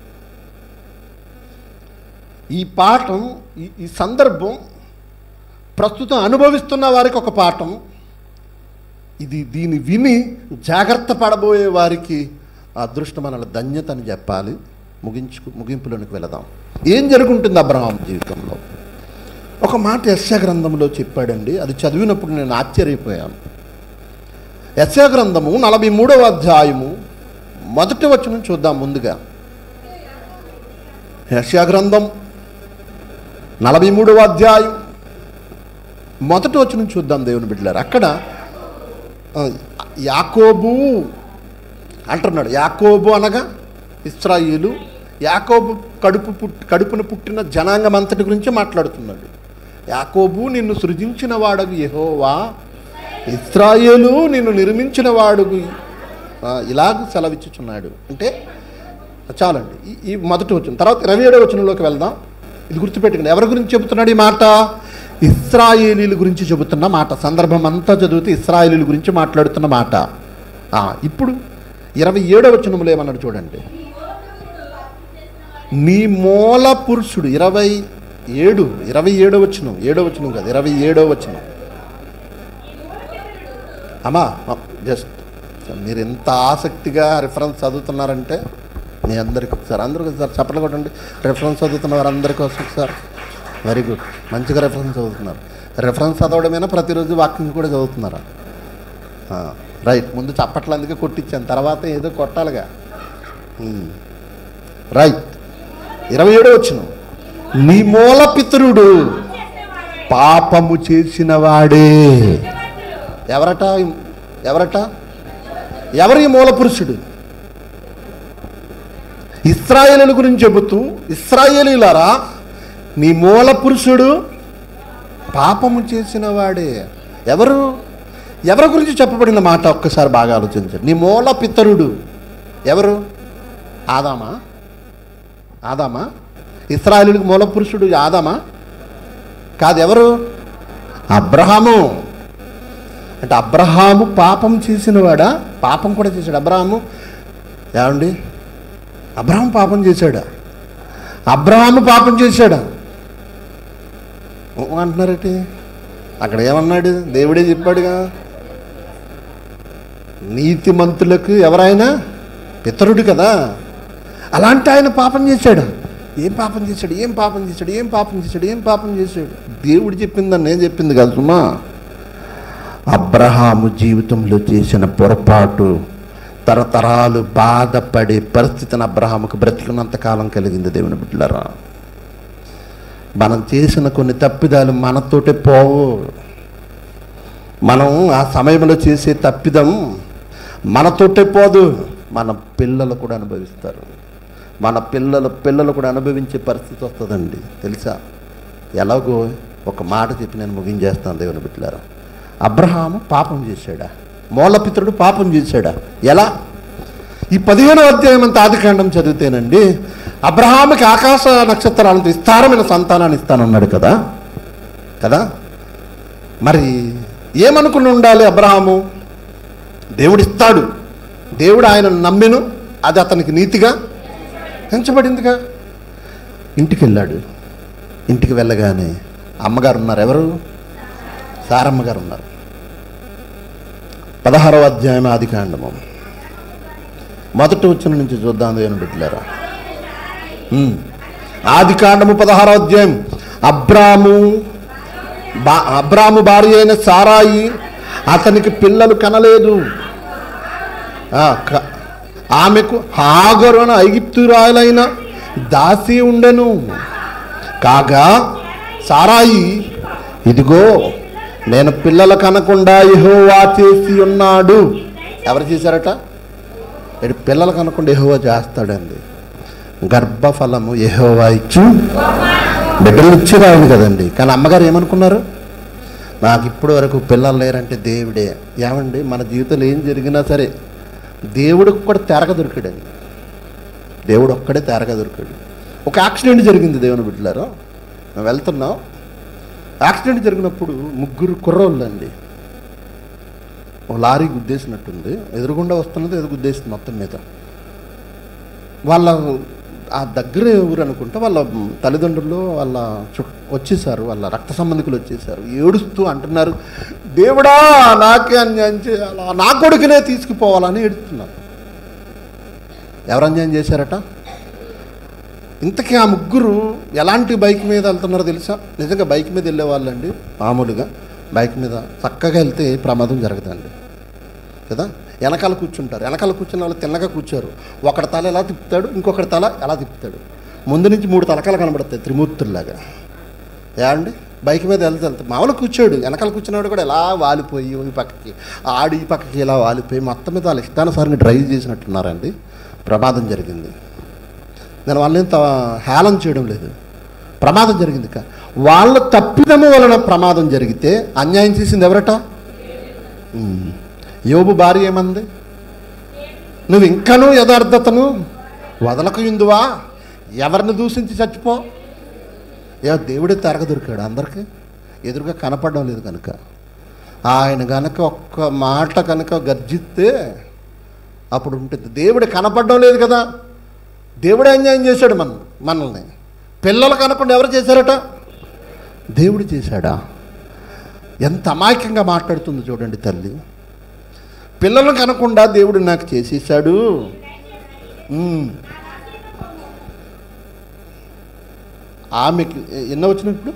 S1: ఈ పాఠం ఈ ఈ సందర్భం ప్రస్తుతం అనుభవిస్తున్న వారికి ఒక పాఠం ఇది దీన్ని విని జాగ్రత్త పడబోయే వారికి అదృష్టమైన ధన్యత అని చెప్పాలి ముగించుకు ముగింపులోనికి వెళదాం ఏం జరుగుంటుంది అబ్రహాం జీవితంలో ఒక మాట యశ గ్రంథంలో చెప్పాడండి అది చదివినప్పుడు నేను ఆశ్చర్యపోయాను యశ గ్రంథము నలభై మూడవ అధ్యాయము మొదటి వచనం చూద్దాం ముందుగా యశ గ్రంథం నలభై మూడవ అధ్యాయం మొదటి వచనం చూద్దాం దేవుని బిడ్డలారు అక్కడ ఆ, యాకోబు అంటున్నాడు యాకోబు అనగా ఇస్రాయిలు యాకోబు కడుపు పుట్టి కడుపున పుట్టిన జనాంగం అంతటి గురించి మాట్లాడుతున్నాడు యాకోబు నిన్ను సృజించిన వాడగు యెహోవా ఇస్రాయేలు నిన్ను నిర్మించిన వాడుగు ఆ, ఇలాగ సెలవిచ్చుచున్నాడు అంటే చాలండి ఈ- ఈ మొదటి వచ్చిన తర్వాత ఇరవై ఏడవ వచనంలోకి వెళ్దాం ఇది గుర్తుపెట్టుకోండి ఎవరి గురించి చెబుతున్నాడు ఈ మాట ఇస్రాయేలీల గురించి చెబుతున్న మాట సందర్భం అంతా చదివితే ఇస్రాయేలీల గురించి మాట్లాడుతున్న మాట ఆ, ఇప్పుడు ఇరవై ఏడవ వచనంలో ఏమన్నాడు చూడండి నీ మూల పురుషుడు ఇరవై ఏడు ఇరవై ఏడో వచనం ఏడో వచనం కాదు ఇరవై ఏడో వచనం అమ్మా జస్ట్ మీరు ఎంత ఆసక్తిగా రిఫరెన్స్ చదువుతున్నారంటే మీ అందరికి ఒకసారి అందరికి ఒకసారి చప్పట్లు కొట్టండి రిఫరెన్స్ చదువుతున్న వారందరికీ ఒకసారి వెరీ గుడ్ మంచిగా రిఫరెన్స్ చదువుతున్నారు రిఫరెన్స్ చదవడమేనా ప్రతిరోజు వాక్యం కూడా చదువుతున్నారా ఆ, రైట్ ముందు చప్పట్లు అందుకే కొట్టించాను తర్వాత ఏదో కొట్టాలిగా ఉమ్. రైట్ ఇరవై ఏడో వచ్చిన నీ మూల పితరుడు పాపము చేసిన వాడే ఎవరట ఎవరట ఎవరి మూల పురుషుడు ఇస్రాయేలీల గురించి చెబుతూ ఇస్రాయేలీలారా నీ మూల పురుషుడు పాపము చేసిన వాడే ఎవరు ఎవరి గురించి చెప్పబడిన మాట ఒక్కసారి బాగా ఆలోచించండి నీ మూల పితరుడు ఎవరు ఆదామా ఆదామా ఇస్రాయేలీలకు మూల పురుషుడు ఆదామా కాదు ఎవరు అబ్రహాము అంటే అబ్రహాము పాపం చేసినవాడా పాపం కూడా చేశాడు అబ్రహాము ఏమండి అబ్రహాం పాపం చేశాడా అబ్రహాము పాపం చేశాడా ఊ అంటున్నారటి అక్కడ ఏమన్నాడు దేవుడే చెప్పాడుగా నీతిమంతులకు ఎవరైనా పితరుడు కదా అలాంటి ఆయన పాపం చేశాడు ఏం పాపం చేశాడు ఏం పాపం చేశాడు ఏం పాపం చేశాడు ఏం పాపం చేశాడు దేవుడు చెప్పిందని నేను చెప్పింది కదా సుమా అబ్రహాము జీవితంలో చేసిన పొరపాటు తరతరాలు బాధపడే పరిస్థితిని అబ్రహాముకు బ్రతికినంత కాలం కలిగింది దేవుని బిడ్డలరా మనం చేసిన కొన్ని తప్పిదాలు మనతోటే పోవు మనం ఆ సమయంలో చేసే తప్పిదం మనతోటే పోదు మన పిల్లలు కూడా అనుభవిస్తారు మన పిల్లల పిల్లలు కూడా అనుభవించే పరిస్థితి వస్తుందండి తెలుసా ఎలాగో ఒక మాట చెప్పి నేను ముగించేస్తాను దేవుని బిడ్డలారా అబ్రహాము పాపం చేశాడా మూలపిత్రుడు పాపం చేశాడా ఎలా ఈ పదిహేనో అధ్యాయం అంత ఆదికాండం చదివితేనండి అబ్రహాముకి ఆకాశ నక్షత్రాలంత విస్తారమైన సంతానాన్ని ఇస్తానన్నాడు కదా కదా మరి ఏమనుకుని ఉండాలి అబ్రహాము దేవుడు ఇస్తాడు దేవుడు ఆయన నమ్మెను అది అతనికి నీతిగా ఎంచబడిందిగా ఇంటికి వెళ్ళాడు ఇంటికి వెళ్ళగానే అమ్మగారు ఉన్నారు ఎవరు సారమ్మ గారు ఉన్నారు పదహారవ అధ్యాయం ఆది కాండము మొదటి వచ్చిన నుంచి చూద్దాం దేవుని బిడ్డలారా ఉమ్. ఆది కాండము పదహారవ అధ్యాయం అబ్రాము బా అబ్రాము భార్య అయిన సారాయి అతనికి పిల్లలు కనలేదు ఆ, క- ఆమెకు హాగరున ఐగిప్తురాలైన దాసి ఉండెను కాగా సారాయి ఇదిగో నేను పిల్లలు కనకుండా యెహోవా చేసి ఉన్నాడు ఎవరు చేశారట ఇటు పిల్లలు కనకుండా యెహోవా చేస్తాడండి గర్భఫలము యెహోవా ఇచ్చు బిడ్డలు ఇచ్చి రావాలి కదండి కానీ అమ్మగారు ఏమనుకున్నారు నాకు ఇప్పటి వరకు పిల్లలు లేరంటే దేవుడే ఏమండి మన జీవితంలో ఏం జరిగినా సరే దేవుడికి కూడా తెరగ దొరికాడండి దేవుడు ఒక్కడే తెరగ దొరికాడు ఒక యాక్సిడెంట్ జరిగింది దేవుని బిడ్డలారు మేము వెళ్తున్నాం యాక్సిడెంట్ జరిగినప్పుడు ముగ్గురు కుర్రోళ్ళు అండి ఒక లారీ గుద్దేసినట్టుంది ఎదురుగుండా వస్తున్నది ఎదురు గుద్దేసింది మొత్తం మీద వాళ్ళ ఆ దగ్గర ఊరు అనుకుంటే వాళ్ళ తల్లిదండ్రులు వాళ్ళ చు వచ్చేసారు వాళ్ళ రక్త సంబంధికులు వచ్చేసారు ఏడుస్తూ అంటున్నారు దేవుడా నాకే అన్యాయం చేయాలా నా కొడుకునే తీసుకుపోవాలని ఏడుస్తున్నారు ఎవరు అన్యాయం చేశారట ఇంతకీ ఆ ముగ్గురు ఎలాంటి బైక్ మీద వెళ్తున్నారో తెలుసా నిజంగా బైక్ మీద వెళ్ళే వాళ్ళండి మామూలుగా బైక్ మీద చక్కగా వెళ్తే ఏ ప్రమాదం జరగదండి కదా వెనకాల కూర్చుంటారు వెనకాల కూర్చున్న వాళ్ళు తిన్నగా కూర్చోరు ఒకటి తల ఎలా తిప్పుతాడు ఇంకొకటి తల ఎలా తిప్పుతాడు ముందు నుంచి మూడు తలకాలు కనబడతాయి త్రిమూర్తుల్లాగా ఏమండి బైక్ మీద వెళ్తే వెళ్తే మామూలు కూర్చోడు వెనకాల కూర్చున్నాడు కూడా ఎలా వాలిపోయి ఈ పక్కకి ఆడి ఈ పక్కకి ఇలా వాలిపోయి మొత్తం మీద వాళ్ళ ఇష్టానుసారంగా డ్రైవ్ చేసినట్టున్నారండి ప్రమాదం జరిగింది నేను వాళ్ళని త హేళన చేయడం లేదు ప్రమాదం జరిగింది కా వాళ్ళ తప్పిదము వలన ప్రమాదం జరిగితే అన్యాయం చేసింది ఎవరట ఉమ్. యోబు భార్య ఏమంది నువ్వు ఇంకనూ యథార్థతను వదలకు ఇందువా ఎవరిని దూషించి చచ్చిపో ఏ దేవుడే తెరగ దొరికాడు అందరికీ ఎదురుగా కనపడడం లేదు కనుక ఆయన కనుక ఒక్క మాట కనుక గర్జిస్తే అప్పుడు ఉంటుంది దేవుడు కనపడడం లేదు కదా దేవుడే అన్యాయం చేశాడు మన మనల్ని పిల్లలు కనకుండా ఎవరు చేశారట దేవుడు చేశాడా ఎంత అమాయకంగా మాట్లాడుతుంది చూడండి తల్లి పిల్లలను కనకుండా దేవుడు నాకు చేసేసాడు ఉమ్. ఆమెకి ఎ- ఎన్నో వచ్చిన ఇప్పుడు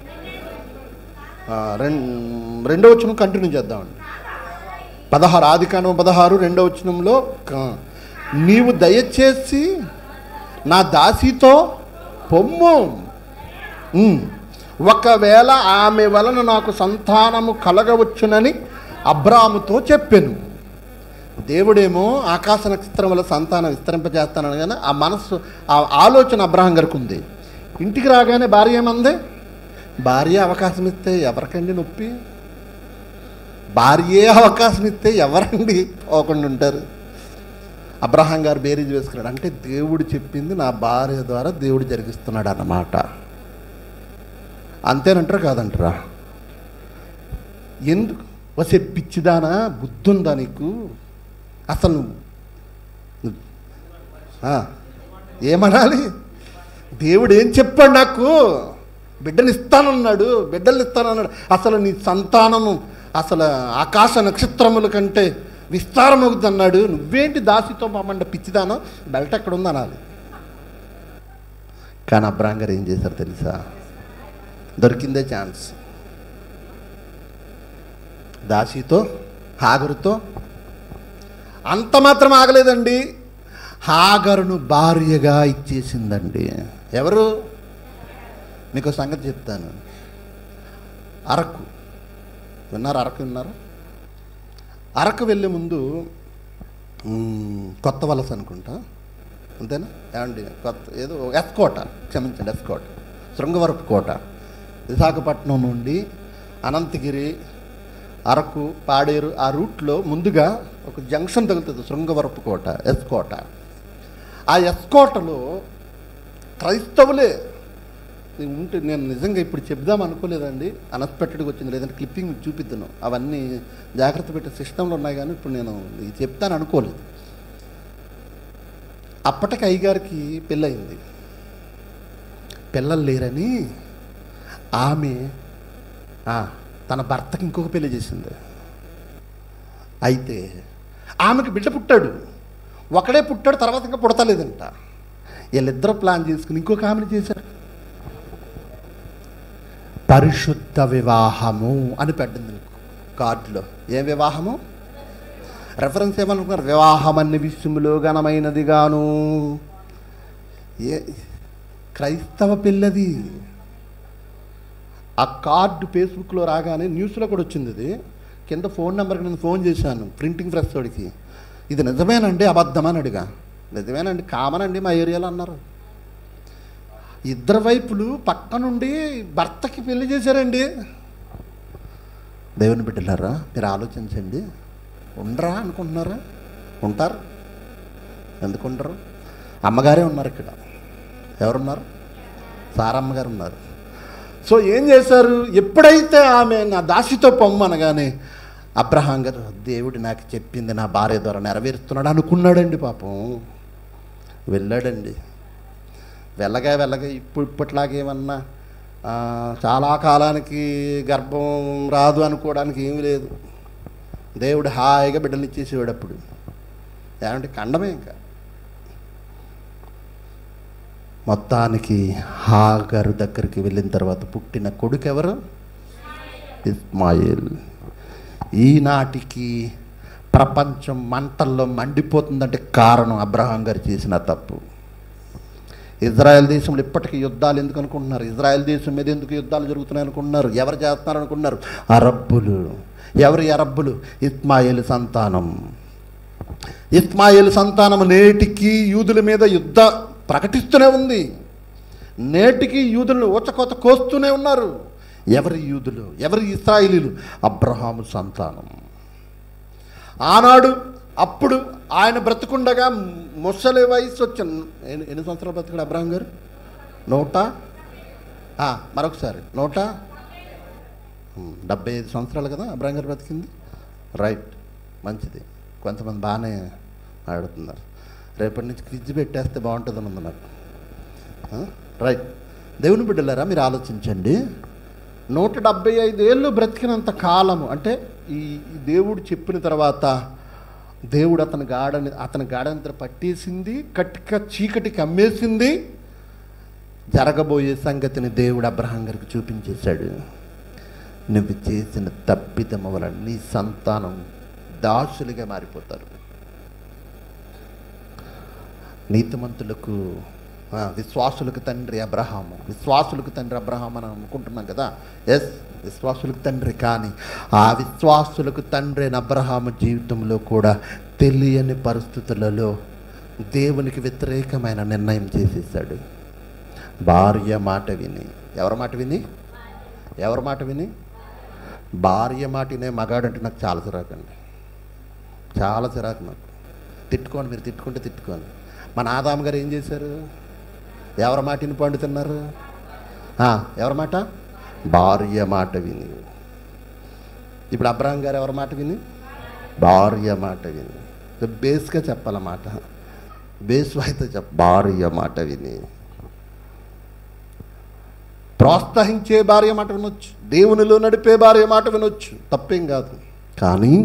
S1: ఆ, రెం రెండో వచ్చిన కంటిన్యూ చేద్దామండి పదహారు ఆది కాండం పదహారు రెండో వచనంలో క- నీవు దయచేసి నా దాసితో పొమ్ము ఉమ్. ఒకవేళ ఆమె వలన నాకు సంతానము కలగవచ్చునని అబ్రాముతో చెప్పాను దేవుడేమో ఆకాశ నక్షత్రం వల్ల సంతానం విస్తరింపజేస్తానని కానీ ఆ మనస్సు ఆ ఆలోచన అబ్రహం గారికి ఉంది ఇంటికి రాగానే భార్య ఏమంది భార్య అవకాశం ఇస్తే ఎవరికండి నొప్పి భార్యే అవకాశం ఇస్తే ఎవరండి పోకుండా ఉంటారు అబ్రహాం గారు బేరీజ్ వేసుకున్నాడు అంటే దేవుడు చెప్పింది నా భార్య ద్వారా దేవుడు జరిగిస్తున్నాడు అన్నమాట అంతేనంటారా కాదంటారా ఎందుకు వసే పిచ్చిదానా బుద్ధుందా నీకు అసలు నువ్వు నువ్వు- ఆ, ఏమనాలి దేవుడు ఏం చెప్పాడు నాకు బిడ్డలు ఇస్తానన్నాడు బిడ్డలు ఇస్తానన్నాడు అసలు నీ సంతానము అసలు ఆకాశ నక్షత్రముల కంటే విస్తారమవుతుంది అన్నాడు నువ్వేంటి దాసితో పామండ పిచ్చిదానో బెల్ట్ ఎక్కడ ఉంది అనాలి కానీ అబ్రాహం గారు ఏం చేశారు తెలుసా దొరికిందే ఛాన్స్ దాసితో హాగరుతో అంత మాత్రం ఆగలేదండి హాగరును భార్యగా ఇచ్చేసిందండి ఎవరు మీకు ఒక సంగతి చెప్తాను అరకు విన్నారు అరకు విన్నారు అరకు వెళ్ళే ముందు మ్, కొత్త వలస అనుకుంటా అంతేనా ఏమండి కొత్త ఏదో ఎస్కోట క్షమించండి ఎస్కోట శృంగవరపు కోట విశాఖపట్నం నుండి అనంతగిరి అరకు పాడేరు ఆ రూట్లో ముందుగా ఒక జంక్షన్ తగులుతుంది శృంగవరపు కోట ఎస్కోట ఆ ఎస్కోటలో క్రైస్తవులే ఇది ఉంటే నేను నిజంగా ఇప్పుడు చెప్దాం అనుకోలేదండి అన్ఎక్స్పెక్టెడ్గా వచ్చింది లేదంటే క్లిప్పింగ్ మీకు చూపిద్దాను అవన్నీ జాగ్రత్త పెట్టే సిస్టంలో ఉన్నాయి కానీ ఇప్పుడు నేను ఇది చెప్తాను అనుకోలేదు అప్పటికి అయ్యగారికి పెళ్ళయింది పిల్లలు లేరని ఆమె ఆ, తన భర్తకి ఇంకొక పెళ్లి చేసింది అయితే ఆమెకి బిడ్డ పుట్టాడు ఒకడే పుట్టాడు తర్వాత ఇంకా పుడతలేదంట వీళ్ళిద్దరూ ప్లాన్ చేసుకుని ఇంకొక ఆమెను చేశారు పరిశుద్ధ వివాహము అని పెట్టింది కార్డులో ఏ వివాహము రెఫరెన్స్ ఏమనుకున్నారు వివాహం అన్ని విషయంలో ఘనమైనది గాను ఏ క్రైస్తవ పిల్లది ఆ కార్డు ఫేస్బుక్లో రాగానే న్యూస్లో కూడా వచ్చింది ఇది కింద ఫోన్ నెంబర్కి నేను ఫోన్ చేశాను ప్రింటింగ్ ప్రెస్ వాడికి ఇది నిజమేనండి అబద్ధమని అడిగా నిజమేనండి కామన్ అండి మా ఏరియాలో అన్నారు ఇద్దరు వైపులు పక్క నుండి భర్తకి పెళ్లి చేశారండి దేవుని బిడ్డలారా మీరు ఆలోచించండి ఉండరా అనుకుంటున్నారా ఉంటారు ఎందుకు ఉండరు అమ్మగారే ఉన్నారు ఇక్కడ ఎవరున్నారు సారమ్మ గారు ఉన్నారు సో ఏం చేశారు ఎప్పుడైతే ఆమె నా దాసితో పొమ్మనగానే అబ్రహాం గారు దేవుడు నాకు చెప్పింది నా భార్య ద్వారా నెరవేరుస్తున్నాడు అనుకున్నాడండి పాపం వెళ్ళాడండి వెళ్ళగా వెళ్ళగా ఇప్పుడు ఇప్పట్లాగేమన్నా ఆ, చాలా కాలానికి గర్భం రాదు అనుకోవడానికి ఏమీ లేదు దేవుడు హాయిగా బిడ్డలు ఇచ్చేసేవాడు అప్పుడు ఏమంటే కండమే ఇంకా మొత్తానికి హాగరు దగ్గరికి వెళ్ళిన తర్వాత పుట్టిన కొడుకు ఎవరు ఇస్మాయిల్ ఈనాటికి ప్రపంచం మంటల్లో మండిపోతుందంటే కారణం అబ్రహాం గారు చేసిన తప్పు ఇజ్రాయెల్ దేశంలో ఇప్పటికీ యుద్ధాలు ఎందుకు అనుకుంటున్నారు ఇజ్రాయెల్ దేశం మీద ఎందుకు యుద్ధాలు జరుగుతున్నాయి అనుకుంటున్నారు ఎవరు చేస్తున్నారు అనుకుంటున్నారు అరబ్బులు ఎవరు అరబ్బులు ఇస్మాయిల్ సంతానం ఇస్మాయిల్ సంతానం నేటికి యూదుల మీద యుద్ధ ప్రకటిస్తూనే ఉంది నేటికి యూదులను ఊచకోత కోస్తూనే ఉన్నారు ఎవరి యూదులు ఎవరి ఇస్రాయిలీలు అబ్రహాము సంతానం ఆనాడు అప్పుడు ఆయన బ్రతుకుండగా ముసలి వయసు వచ్చిన ఎన్ని ఎన్ని సంవత్సరాలు బ్రతికాడు అబ్రహాం గారు నూట ఆ, మరొకసారి నూట ఉమ్, డెబ్బై ఐదు సంవత్సరాలు కదా అబ్రహాం గారు బ్రతికింది రైట్ మంచిది కొంతమంది బాగానే ఆడుతున్నారు రేపటి నుంచి క్విజ్ పెట్టేస్తే బాగుంటుందని ఉంది నాకు ఆ, రైట్ దేవుని బిడ్డలారా మీరు ఆలోచించండి నూట డెబ్బై ఐదు ఏళ్ళు బ్రతికినంత కాలము అంటే ఈ ఈ దేవుడు చెప్పిన తర్వాత దేవుడు అతని గాడని అతని గాడంతా పట్టేసింది కట్టిక చీకటికి అమ్మేసింది జరగబోయే సంగతిని దేవుడు అబ్రహాం గారికి చూపించేశాడు నువ్వు చేసిన తప్పిదమ వలన నీ సంతానం దాసులుగా మారిపోతారు నీతిమంతులకు ఆ, విశ్వాసులకు తండ్రి అబ్రహాము విశ్వాసులకు తండ్రి అబ్రహాం అని అనుకుంటున్నాం కదా ఎస్ విశ్వాసులకు తండ్రి కానీ ఆ విశ్వాసులకు తండ్రి అయిన అబ్రహాము జీవితంలో కూడా తెలియని పరిస్థితులలో దేవునికి వ్యతిరేకమైన నిర్ణయం చేసేసాడు భార్య మాట విని ఎవరి మాట విని ఎవరి మాట విని భార్య మాట వినే మగాడంటే నాకు చాలా చిరాకండి చాలా చిరాకు నాకు తిట్టుకోండి మీరు తిట్టుకుంటే తిట్టుకోండి మన ఆదాం గారు ఏం చేశారు ఎవరి మాట విని పండుతున్నారు ఆ, ఎవరి మాట భార్య మాట విని ఇప్పుడు అబ్రహం గారు ఎవరి మాట విని భార్య మాట విని సో బేస్గా చెప్పాలన్నమాట బేస్ అయితే చెప్ప భార్య మాట విని ప్రోత్సహించే భార్య మాట వినొచ్చు దేవునిలో నడిపే భార్య మాట వినొచ్చు తప్పేం కాదు కానీ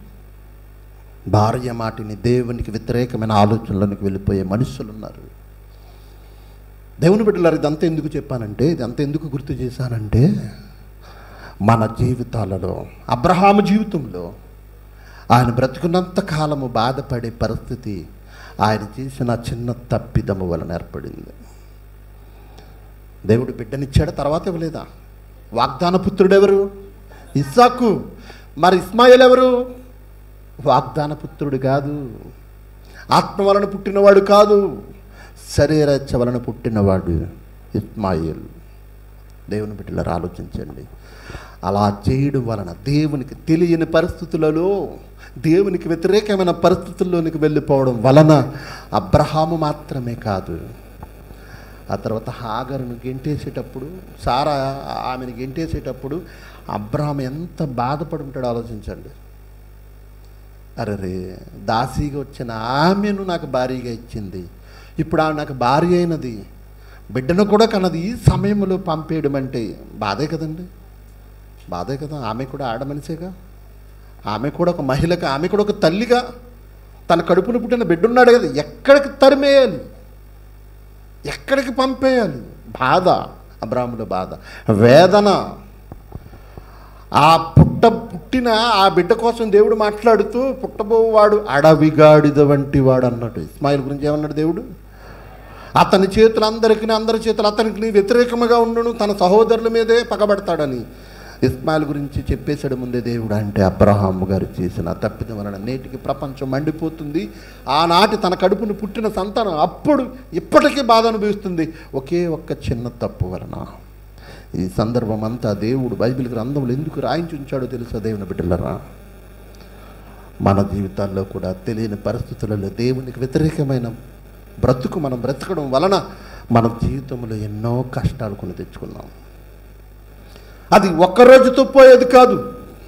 S1: భార్య మాటిని దేవునికి వ్యతిరేకమైన ఆలోచనలకు వెళ్ళిపోయే మనుషులు ఉన్నారు దేవుని బిడ్డలారు ఇదంతా ఎందుకు చెప్పానంటే ఇదంతా ఎందుకు గుర్తు చేశానంటే మన జీవితాలలో అబ్రహాము జీవితంలో ఆయన బ్రతుకున్నంత కాలము బాధపడే పరిస్థితి ఆయన చేసిన చిన్న తప్పిదము వలన ఏర్పడింది దేవుడు బిడ్డనిచ్చాడు తర్వాత ఇవ్వలేదా వాగ్దాన పుత్రుడు ఎవరు ఇస్సాకు మరి ఇస్మాయిల్ ఎవరు వాగ్దాన పుత్రుడు కాదు ఆత్మ వలన పుట్టినవాడు కాదు శరీరచ్చ వలన పుట్టినవాడు ఇస్మాయిల్ దేవుని బిడ్డలారా ఆలోచించండి అలా చేయడం వలన దేవునికి తెలియని పరిస్థితులలో దేవునికి వ్యతిరేకమైన పరిస్థితుల్లోనికి వెళ్ళిపోవడం వలన అబ్రహాము మాత్రమే కాదు ఆ తర్వాత హాగరును గెంటేసేటప్పుడు సారా ఆమెను గెంటేసేటప్పుడు అబ్రహాం ఎంత బాధపడి ఉంటాడో ఆలోచించండి అరే దాసీగా వచ్చిన ఆమెను నాకు భారీగా ఇచ్చింది ఇప్పుడు ఆమె నాకు భార్య అయినది బిడ్డను కూడా కన్నది ఈ సమయంలో పంపేయడం అంటే బాధే కదండి బాధే కదా ఆమె కూడా ఆడ మనిషేగా ఆమె కూడా ఒక మహిళగా ఆమె కూడా ఒక తల్లిగా తన కడుపును పుట్టిన బిడ్డున్నాడు కదా ఎక్కడికి తరిమేయాలి ఎక్కడికి పంపేయాలి బాధ అబ్రాహ్ముల బాధ వేదన ఆ పుట్ట పుట్టిన ఆ బిడ్డ కోసం దేవుడు మాట్లాడుతూ పుట్టబోవాడు అడవిగాడిద వంటి వాడు అన్నట్టు ఇస్మాయిల్ గురించి ఏమన్నాడు దేవుడు అతని చేతులు అందరికీ అందరి చేతులు అతనికి వ్యతిరేకముగా ఉండును తన సహోదరుల మీదే పగబడతాడని ఇస్మాయిల్ గురించి చెప్పేశాడు ముందే దేవుడు అంటే అబ్రహాం గారు చేసిన తప్పిదం వలన నేటికి ప్రపంచం మండిపోతుంది ఆనాటి తన కడుపును పుట్టిన సంతానం అప్పుడు ఇప్పటికీ బాధ అనుభవిస్తుంది ఒకే ఒక్క చిన్న తప్పు వలన ఈ సందర్భం అంతా దేవుడు బైబిల్ గ్రంథంలో ఎందుకు రాయించి ఉంచాడో తెలుసా దేవుని బిడ్డలరా మన జీవితాల్లో కూడా తెలియని పరిస్థితులలో దేవునికి వ్యతిరేకమైన బ్రతుకు మనం బ్రతకడం వలన మన జీవితంలో ఎన్నో కష్టాలు కొని తెచ్చుకున్నాం అది ఒక్క రోజుతో పోయేది కాదు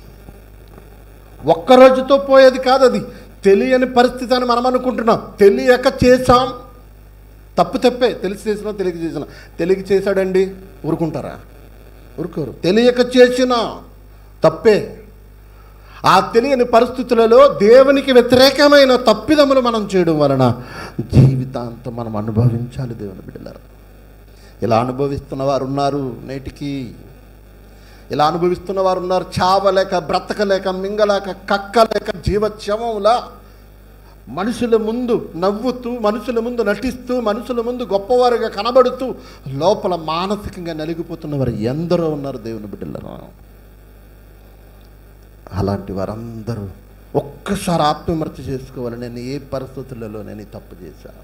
S1: ఒక్క రోజుతో పోయేది కాదు అది తెలియని పరిస్థితి అని మనం అనుకుంటున్నాం తెలియక చేశాం తప్పు తప్పే తెలిసి చేసినా తెలియక చేసినా తెలియక చేశాడండి ఊరుకుంటారా ఊరుకోరు తెలియక చేసిన తప్పే ఆ తెలియని పరిస్థితులలో దేవునికి వ్యతిరేకమైన తప్పిదములు మనం చేయడం వలన జీవితాంతం మనం అనుభవించాలి దేవుని బిడ్డలారా ఇలా అనుభవిస్తున్న వారు ఉన్నారు నేటికి ఇలా అనుభవిస్తున్న వారు ఉన్నారు చావలేక బ్రతకలేక మింగలేక కక్కలేక జీవత్యమంలా మనుషుల ముందు నవ్వుతూ మనుషుల ముందు నటిస్తూ మనుషుల ముందు గొప్పవారుగా కనబడుతూ లోపల మానసికంగా నలిగిపోతున్న వారు ఎందరో ఉన్నారు దేవుని బిడ్డలను అలాంటి వారందరూ ఒక్కసారి ఆత్మవిమర్శ చేసుకోవాలి నేను ఏ పరిస్థితులలో నేను ఈ తప్పు చేశాను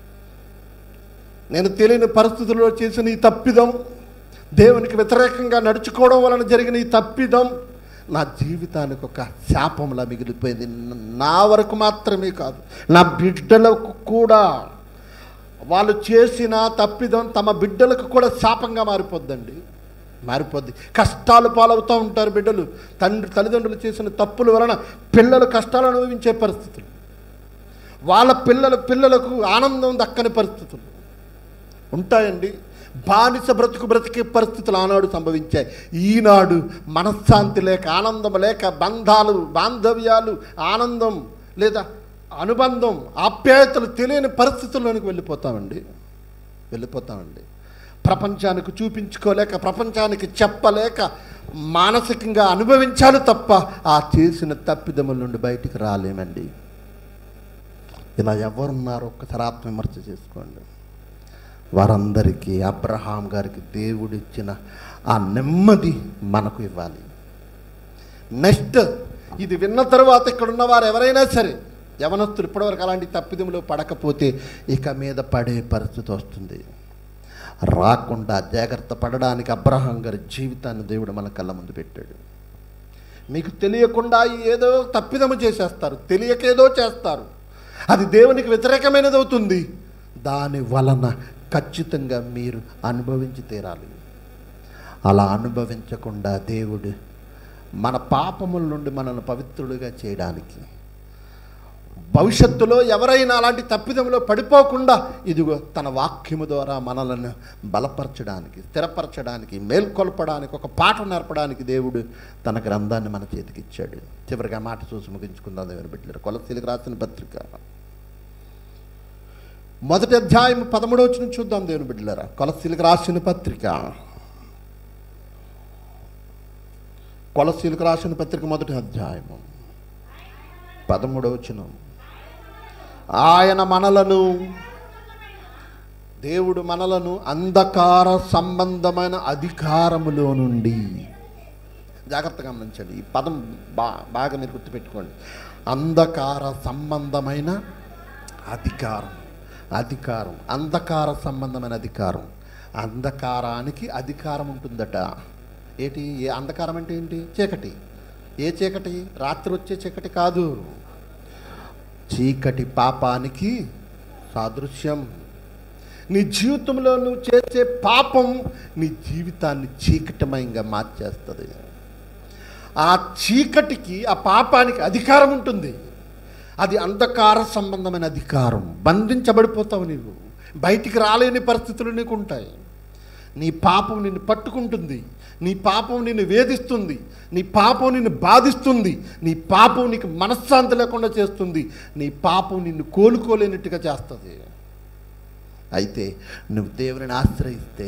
S1: నేను తెలియని పరిస్థితుల్లో చేసిన ఈ తప్పిదం దేవునికి వ్యతిరేకంగా నడుచుకోవడం వలన జరిగిన ఈ తప్పిదం నా జీవితానికి ఒక శాపంలా మిగిలిపోయింది నా వరకు మాత్రమే కాదు నా బిడ్డలకు కూడా వాళ్ళు చేసిన తప్పిదం తమ బిడ్డలకు కూడా శాపంగా మారిపోద్దండి మారిపోద్ది కష్టాలు పాలవుతూ ఉంటారు బిడ్డలు తండ్రి తల్లిదండ్రులు చేసిన తప్పుల వలన పిల్లలు కష్టాలు అనుభవించే పరిస్థితులు వాళ్ళ పిల్లల పిల్లలకు ఆనందం దక్కని పరిస్థితులు ఉంటాయండి బానిస బ్రతుకు బ్రతికే పరిస్థితులు ఆనాడు సంభవించాయి ఈనాడు మనశ్శాంతి లేక ఆనందం లేక బంధాలు బాంధవ్యాలు ఆనందం లేదా అనుబంధం ఆప్యాయతలు తెలియని పరిస్థితుల్లోనికి వెళ్ళిపోతామండి వెళ్ళిపోతామండి ప్రపంచానికి చూపించుకోలేక ప్రపంచానికి చెప్పలేక మానసికంగా అనుభవించాలి తప్ప ఆ చేసిన తప్పిదముల నుండి బయటికి రాలేమండి ఇలా ఎవరున్నారో ఒక్కసారి ఆత్మవిమర్శ చేసుకోండి వారందరికీ అబ్రహాం గారికి దేవుడిచ్చిన ఆ నెమ్మది మనకు ఇవ్వాలి నెక్స్ట్ ఇది విన్న తర్వాత ఇక్కడ ఉన్న వారు ఎవరైనా సరే యవనస్తులు ఇప్పటివరకు అలాంటి తప్పిదములో పడకపోతే ఇక మీద పడే పరిస్థితి వస్తుంది రాకుండా జాగ్రత్త పడడానికి అబ్రహాం గారి జీవితాన్ని దేవుడు మన కళ్ళ ముందు పెట్టాడు మీకు తెలియకుండా ఏదో తప్పిదము చేసేస్తారు తెలియకేదో చేస్తారు అది దేవునికి వ్యతిరేకమైనది అవుతుంది దాని వలన ఖచ్చితంగా మీరు అనుభవించి తీరాలి అలా అనుభవించకుండా దేవుడు మన పాపముల నుండి మనల్ని పవిత్రులుగా చేయడానికి భవిష్యత్తులో ఎవరైనా అలాంటి తప్పిదంలో పడిపోకుండా ఇదిగో తన వాక్యము ద్వారా మనలను బలపరచడానికి స్థిరపరచడానికి మేల్కొల్పడానికి ఒక పాట నేర్పడానికి దేవుడు తన గ్రంథాన్ని మన చేతికి ఇచ్చాడు చివరిగా మాట చూసి ముగించుకుందాం దేవుని బిడ్డలు కొలసీలకు రాసిన పత్రిక మొదటి అధ్యాయం పదమూడవ వచ్చిన చూద్దాం దేవుని బిడ్డలరా కొలసీలకు రాసిన పత్రిక కొలసీలకు రాసిన పత్రిక మొదటి అధ్యాయము పదమూడవ వచనం ఆయన మనలను దేవుడు మనలను అంధకార సంబంధమైన అధికారములో నుండి జాగ్రత్తగా గమనించండి ఈ పదం బా బాగా మీరు గుర్తుపెట్టుకోండి అంధకార సంబంధమైన అధికారం అధికారం అంధకార సంబంధమైన అధికారం అంధకారానికి అధికారం ఉంటుందట ఏంటి ఏ అంధకారం అంటే ఏంటి చీకటి ఏ చీకటి రాత్రి వచ్చే చీకటి కాదు చీకటి పాపానికి సాదృశ్యం నీ జీవితంలో నువ్వు చేసే పాపం నీ జీవితాన్ని చీకటిమయంగా మార్చేస్తుంది ఆ చీకటికి ఆ పాపానికి అధికారం ఉంటుంది అది అంధకార సంబంధమైన అధికారం బంధించబడిపోతావు నీవు బయటికి రాలేని పరిస్థితులు నీకు ఉంటాయి నీ పాపం నిన్ను పట్టుకుంటుంది నీ పాపం నిన్ను వేధిస్తుంది నీ పాపం నిన్ను బాధిస్తుంది నీ పాపం నీకు మనశ్శాంతి లేకుండా చేస్తుంది నీ పాపం నిన్ను కోలుకోలేనట్టుగా చేస్తుంది అయితే నువ్వు దేవుని ఆశ్రయిస్తే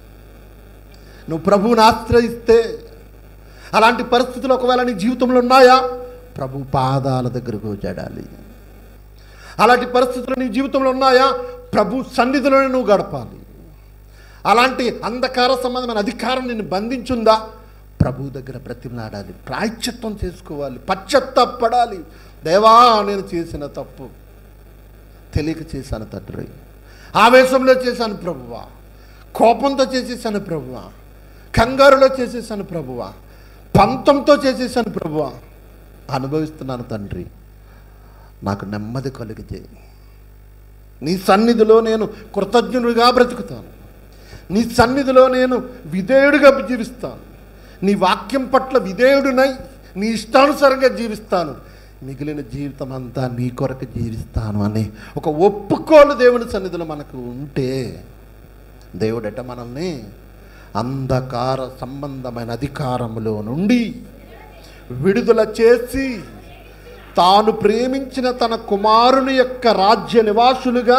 S1: నువ్వు ప్రభువుని ఆశ్రయిస్తే అలాంటి పరిస్థితులు ఒకవేళ నీ జీవితంలో ఉన్నాయా ప్రభు పాదాల దగ్గరకు చేడాలి అలాంటి పరిస్థితులు నీ జీవితంలో ఉన్నాయా ప్రభు సన్నిధిలోనే నువ్వు గడపాలి అలాంటి అంధకార సంబంధమైన అధికారం నిన్ను బంధించుందా ప్రభు దగ్గర బ్రతిమలాడాలి ప్రాయశ్చిత్తం చేసుకోవాలి పశ్చత్తాపడాలి దేవా నేను చేసిన తప్పు తెలియక చేశాను తండ్రి ఆవేశంలో చేశాను ప్రభువా కోపంతో చేసేసాను ప్రభువా కంగారులో చేసేసాను ప్రభువా పంతంతో చేసేసాను ప్రభువా అనుభవిస్తున్నాను తండ్రి నాకు నెమ్మది కలిగితే నీ సన్నిధిలో నేను కృతజ్ఞుడిగా బ్రతుకుతాను నీ సన్నిధిలో నేను విధేయుడిగా జీవిస్తాను నీ వాక్యం పట్ల విధేయుడినై నీ ఇష్టానుసారంగా జీవిస్తాను మిగిలిన జీవితం అంతా నీ కొరకు జీవిస్తాను అనే ఒక ఒప్పుకోలు దేవుని సన్నిధిలో మనకు ఉంటే దేవుడట మనల్ని అంధకార సంబంధమైన అధికారములో నుండి విడుదల చేసి తాను ప్రేమించిన తన కుమారుని యొక్క రాజ్య నివాసులుగా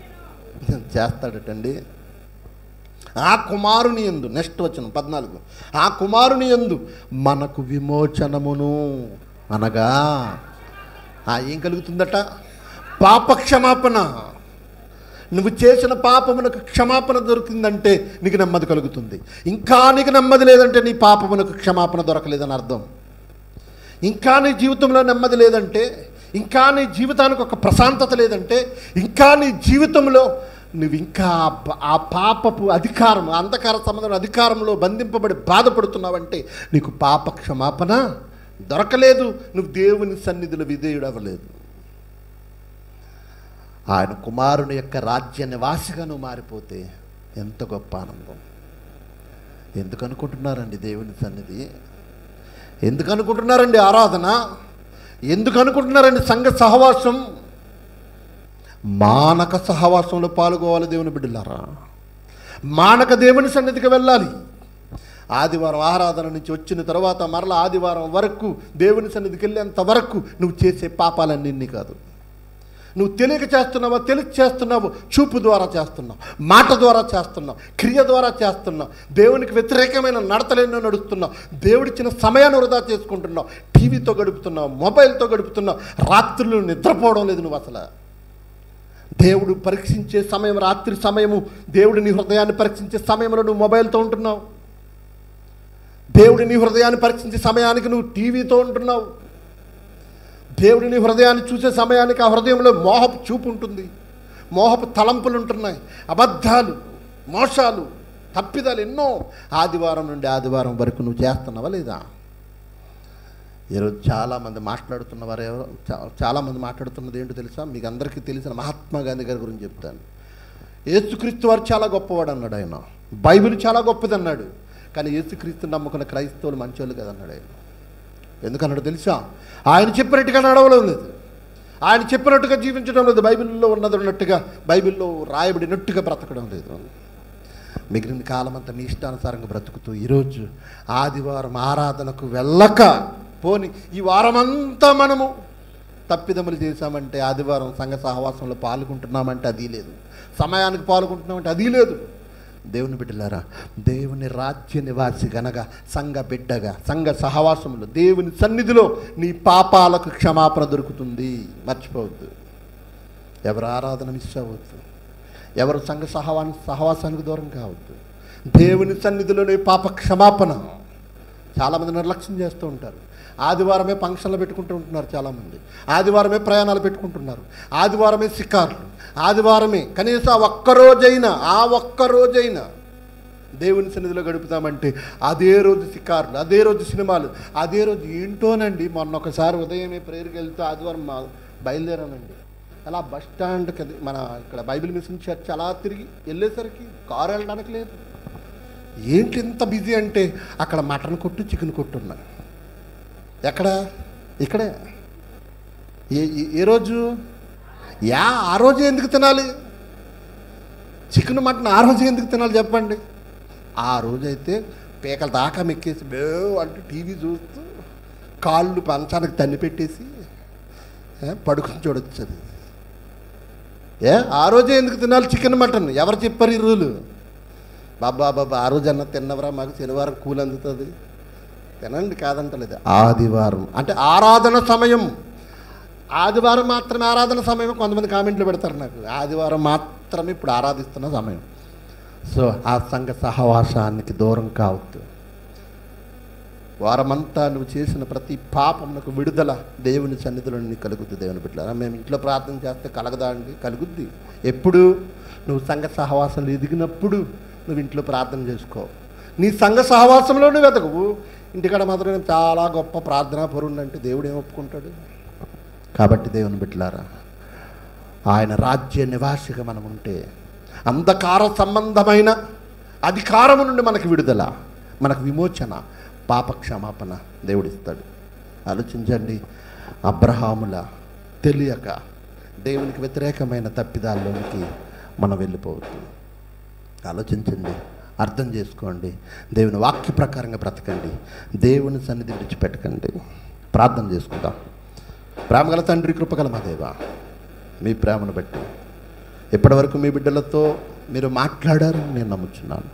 S1: చేస్తాడటండి ఆ కుమారుని ఎందు నెక్స్ట్ వచ్చిన పద్నాలుగు ఆ కుమారుని ఎందు మనకు విమోచనమును అనగా ఆ ఏం కలుగుతుందట పాప క్షమాపణ నువ్వు చేసిన పాపమునకు క్షమాపణ దొరికిందంటే నీకు నెమ్మది కలుగుతుంది ఇంకా నీకు నెమ్మది లేదంటే నీ పాపమునకు క్షమాపణ దొరకలేదని అర్థం ఇంకా నీ జీవితంలో నెమ్మది లేదంటే ఇంకా నీ జీవితానికి ఒక ప్రశాంతత లేదంటే ఇంకా నీ జీవితంలో నువ్వు ఇంకా ఆ ప- ఆ పాపపు అధికారం ఆ అంధకార సంబంధమైన అధికారంలో బంధింపబడి బాధపడుతున్నావంటే నీకు పాప క్షమాపణ దొరకలేదు నువ్వు దేవుని సన్నిధిలో విధేయుడు అవ్వలేదు ఆయన కుమారుని యొక్క రాజ్య నివాసిగా నువ్వు మారిపోతే ఎంత గొప్ప ఆనందం ఎందుకు అనుకుంటున్నారండి దేవుని సన్నిధి ఎందుకు అనుకుంటున్నారండి ఆరాధన ఎందుకు అనుకుంటున్నారండి సంఘ సహవాసం మానక సహవాసంలో పాల్గొవాలి దేవుని బిడ్డలారా మానక దేవుని సన్నిధికి వెళ్ళాలి ఆదివారం ఆరాధన నుంచి వచ్చిన తర్వాత మరలా ఆదివారం వరకు దేవుని సన్నిధికి వెళ్ళేంత వరకు నువ్వు చేసే పాపాలన్నీ కాదు నువ్వు తెలియక చేస్తున్నావా తెలిసి చేస్తున్నావు చూపు ద్వారా చేస్తున్నావు మాట ద్వారా చేస్తున్నావు క్రియ ద్వారా చేస్తున్నావు దేవునికి వ్యతిరేకమైన నడతలేనో నడుస్తున్నావు దేవుడిచ్చిన సమయాన్ని వృధా చేసుకుంటున్నావు టీవీతో గడుపుతున్నావు మొబైల్తో గడుపుతున్నావు రాత్రులు నిద్రపోవడం లేదు నువ్వు అసలు దేవుడు పరీక్షించే సమయం రాత్రి సమయము దేవుడు నీ హృదయాన్ని పరీక్షించే సమయంలో నువ్వు మొబైల్తో ఉంటున్నావు దేవుడు నీ హృదయాన్ని పరీక్షించే సమయానికి నువ్వు టీవీతో ఉంటున్నావు దేవుడు నీ హృదయాన్ని చూసే సమయానికి ఆ హృదయంలో మోహపు చూపు ఉంటుంది మోహపు తలంపులు ఉంటున్నాయి అబద్ధాలు మోసాలు తప్పిదాలు ఎన్నో ఆదివారం నుండి ఆదివారం వరకు నువ్వు చేస్తున్నావా లేదా ఈరోజు చాలామంది మాట్లాడుతున్న వారు ఎవరో చా- చాలామంది మాట్లాడుతున్నది ఏంటో తెలుసా మీకు అందరికీ తెలిసిన మహాత్మా గాంధీ గారి గురించి చెప్తాను యేసుక్రీస్తు వారు చాలా గొప్పవాడు అన్నాడు ఆయన బైబిల్ చాలా గొప్పది అన్నాడు కానీ యేసుక్రీస్తు నమ్ముకున్న క్రైస్తవులు మంచోళ్ళు కదన్నాడు ఆయన ఎందుకన్నాడు తెలుసా ఆయన చెప్పినట్టుగా నడవడం లేదు ఆయన చెప్పినట్టుగా జీవించడం లేదు బైబిల్లో ఉన్నది ఉన్నట్టుగా బైబిల్లో రాయబడినట్టుగా బ్రతకడం లేదు మిగిలిన కాలం అంతా నీ ఇష్టానుసారంగా బ్రతుకుతూ ఈరోజు ఆదివారం ఆరాధనకు వెళ్ళక పోని ఈ వారమంతా మనము తప్పిదములు చేశామంటే ఆదివారం సంఘ సహవాసంలో పాల్గొంటున్నామంటే అది లేదు సమయానికి పాల్గొంటున్నామంటే అది లేదు దేవుని బిడ్డలారా దేవుని రాజ్య నివాసి గనగా సంఘ బిడ్డగా సంఘ సహవాసంలో దేవుని సన్నిధిలో నీ పాపాలకు క్షమాపణ దొరుకుతుంది మర్చిపోవద్దు ఎవరు ఆరాధన మిస్ అవ్వద్దు ఎవరు సంఘ సహవాని సహవాసానికి దూరం కావద్దు దేవుని సన్నిధిలోనే పాప క్షమాపణ చాలామంది నిర్లక్ష్యం చేస్తూ ఉంటారు ఆదివారమే ఫంక్షన్లు పెట్టుకుంటూ ఉంటున్నారు చాలామంది ఆదివారమే ప్రయాణాలు పెట్టుకుంటున్నారు ఆదివారమే షికార్లు ఆదివారమే కనీసం ఆ ఒక్క రోజైనా ఆ ఒక్క రోజైనా దేవుని సన్నిధిలో గడుపుతామంటే అదే రోజు షికార్లు అదే రోజు సినిమాలు అదే రోజు ఏంటోనండి మొన్న ఒకసారి ఉదయమే ప్రేయర్కి వెళ్తే ఆదివారం మా బయలుదేరానండి అలా బస్ స్టాండ్కి అది మన ఇక్కడ బైబిల్ మిషన్ చర్చ్ అలా తిరిగి వెళ్ళేసరికి కారు వెళ్ళడానికి లేదు ఏంటి ఇంత బిజీ అంటే అక్కడ మటన్ కొట్టు చికెన్ కొట్టు ఉన్నాయి ఎక్కడ ఇక్కడే ఏ ఏ- ఏ రోజు యా ఆ రోజు ఎందుకు తినాలి చికెన్ మటన్ ఆ రోజు ఎందుకు తినాలి చెప్పండి ఆ రోజైతే పీకల దాకా మెక్కేసి బేవ్ అంటూ టీవీ చూస్తూ కాళ్ళు పంచానికి తన్ని పెట్టేసి ఏ, పడుకుని చూడొచ్చు అది ఏ ఆ రోజే ఎందుకు తినాలి చికెన్ మటన్ ఎవరు చెప్పారు ఈ రూలు బాబా బాబా ఆ రోజు అన్న తిన్నవరా మాకు శనివారం కూలి అందుతుంది తినండి కాదంటలేదు ఆదివారం అంటే ఆరాధన సమయం ఆదివారం మాత్రమే ఆరాధన సమయం కొంతమంది కామెంట్లు పెడతారు నాకు ఆదివారం మాత్రమే ఇప్పుడు ఆరాధిస్తున్న సమయం సో ఆ సంఘ సహవాసానికి దూరం కావద్దు వారమంతా నువ్వు చేసిన ప్రతి పాపమునకు విడుదల దేవుని సన్నిధిలో నీకు కలుగుద్ది దేవుని బిడ్డలారా మేము ఇంట్లో ప్రార్థన చేస్తే కలగదా అండి కలుగుద్ది ఎప్పుడు నువ్వు సంఘ సహవాసంలో ఎదిగినప్పుడు నువ్వు ఇంట్లో ప్రార్థన చేసుకో నీ సంఘ సహవాసంలో నువ్వు వెతకవు ఇంటికాడ మాత్రం నేను చాలా గొప్ప ప్రార్థనా పరుణ్ణంటే దేవుడు ఏం ఒప్పుకుంటాడు కాబట్టి దేవుని బిడ్డలారా ఆయన రాజ్య నివాసిగా మనం ఉంటే అంధకార సంబంధమైన అధికారము నుండి మనకు విడుదల మనకు విమోచన పాప క్షమాపణ దేవుడిస్తాడు ఆలోచించండి అబ్రహాముల తెలియక దేవునికి వ్యతిరేకమైన తప్పిదాల్లోనికి మనం వెళ్ళిపోవద్దు ఆలోచించండి అర్థం చేసుకోండి దేవుని వాక్య ప్రకారంగా బ్రతకండి దేవుని సన్నిధి విడిచిపెట్టకండి ప్రార్థన చేసుకుందాం ప్రేమగల తండ్రి కృపగల మా దేవా మీ ప్రేమను బట్టి ఇప్పటివరకు మీ బిడ్డలతో మీరు మాట్లాడారని నేను నమ్ముచున్నాను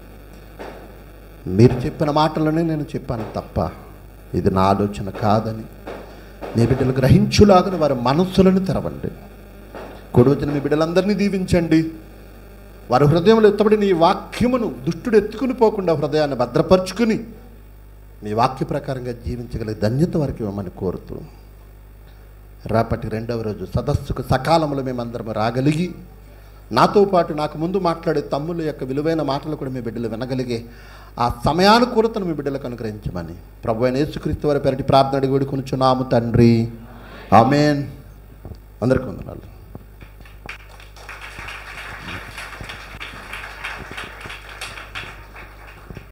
S1: మీరు చెప్పిన మాటలనే నేను చెప్పాను తప్ప ఇది నా ఆలోచన కాదని మీ బిడ్డలు గ్రహించులాగని వారి మనస్సులను తెరవండి కొడు వచ్చిన మీ బిడ్డలందరినీ దీవించండి వారి హృదయంలో ఎత్తబడి నీ వాక్యమును దుష్టుడు ఎత్తుకుని పోకుండా హృదయాన్ని భద్రపరుచుకుని మీ వాక్య ప్రకారంగా జీవించగలిగే ధన్యత వారికి ఇవ్వమని కోరుతూ రేపటి రెండవ రోజు సదస్సుకు సకాలంలో మేమందరం రాగలిగి నాతో పాటు నాకు ముందు మాట్లాడే తమ్ముల యొక్క విలువైన మాటలు కూడా మీ బిడ్డలు వినగలిగే ఆ సమయానుకూలతను మీ బిడ్డలకు అనుగ్రహించమని ప్రభు అయిన యేసుక్రీస్తు వారి పెరటి ప్రార్థన అడిగి వేడుకొనుచున్నాము తండ్రి ఆమెన్ అందరికీ వందనాలు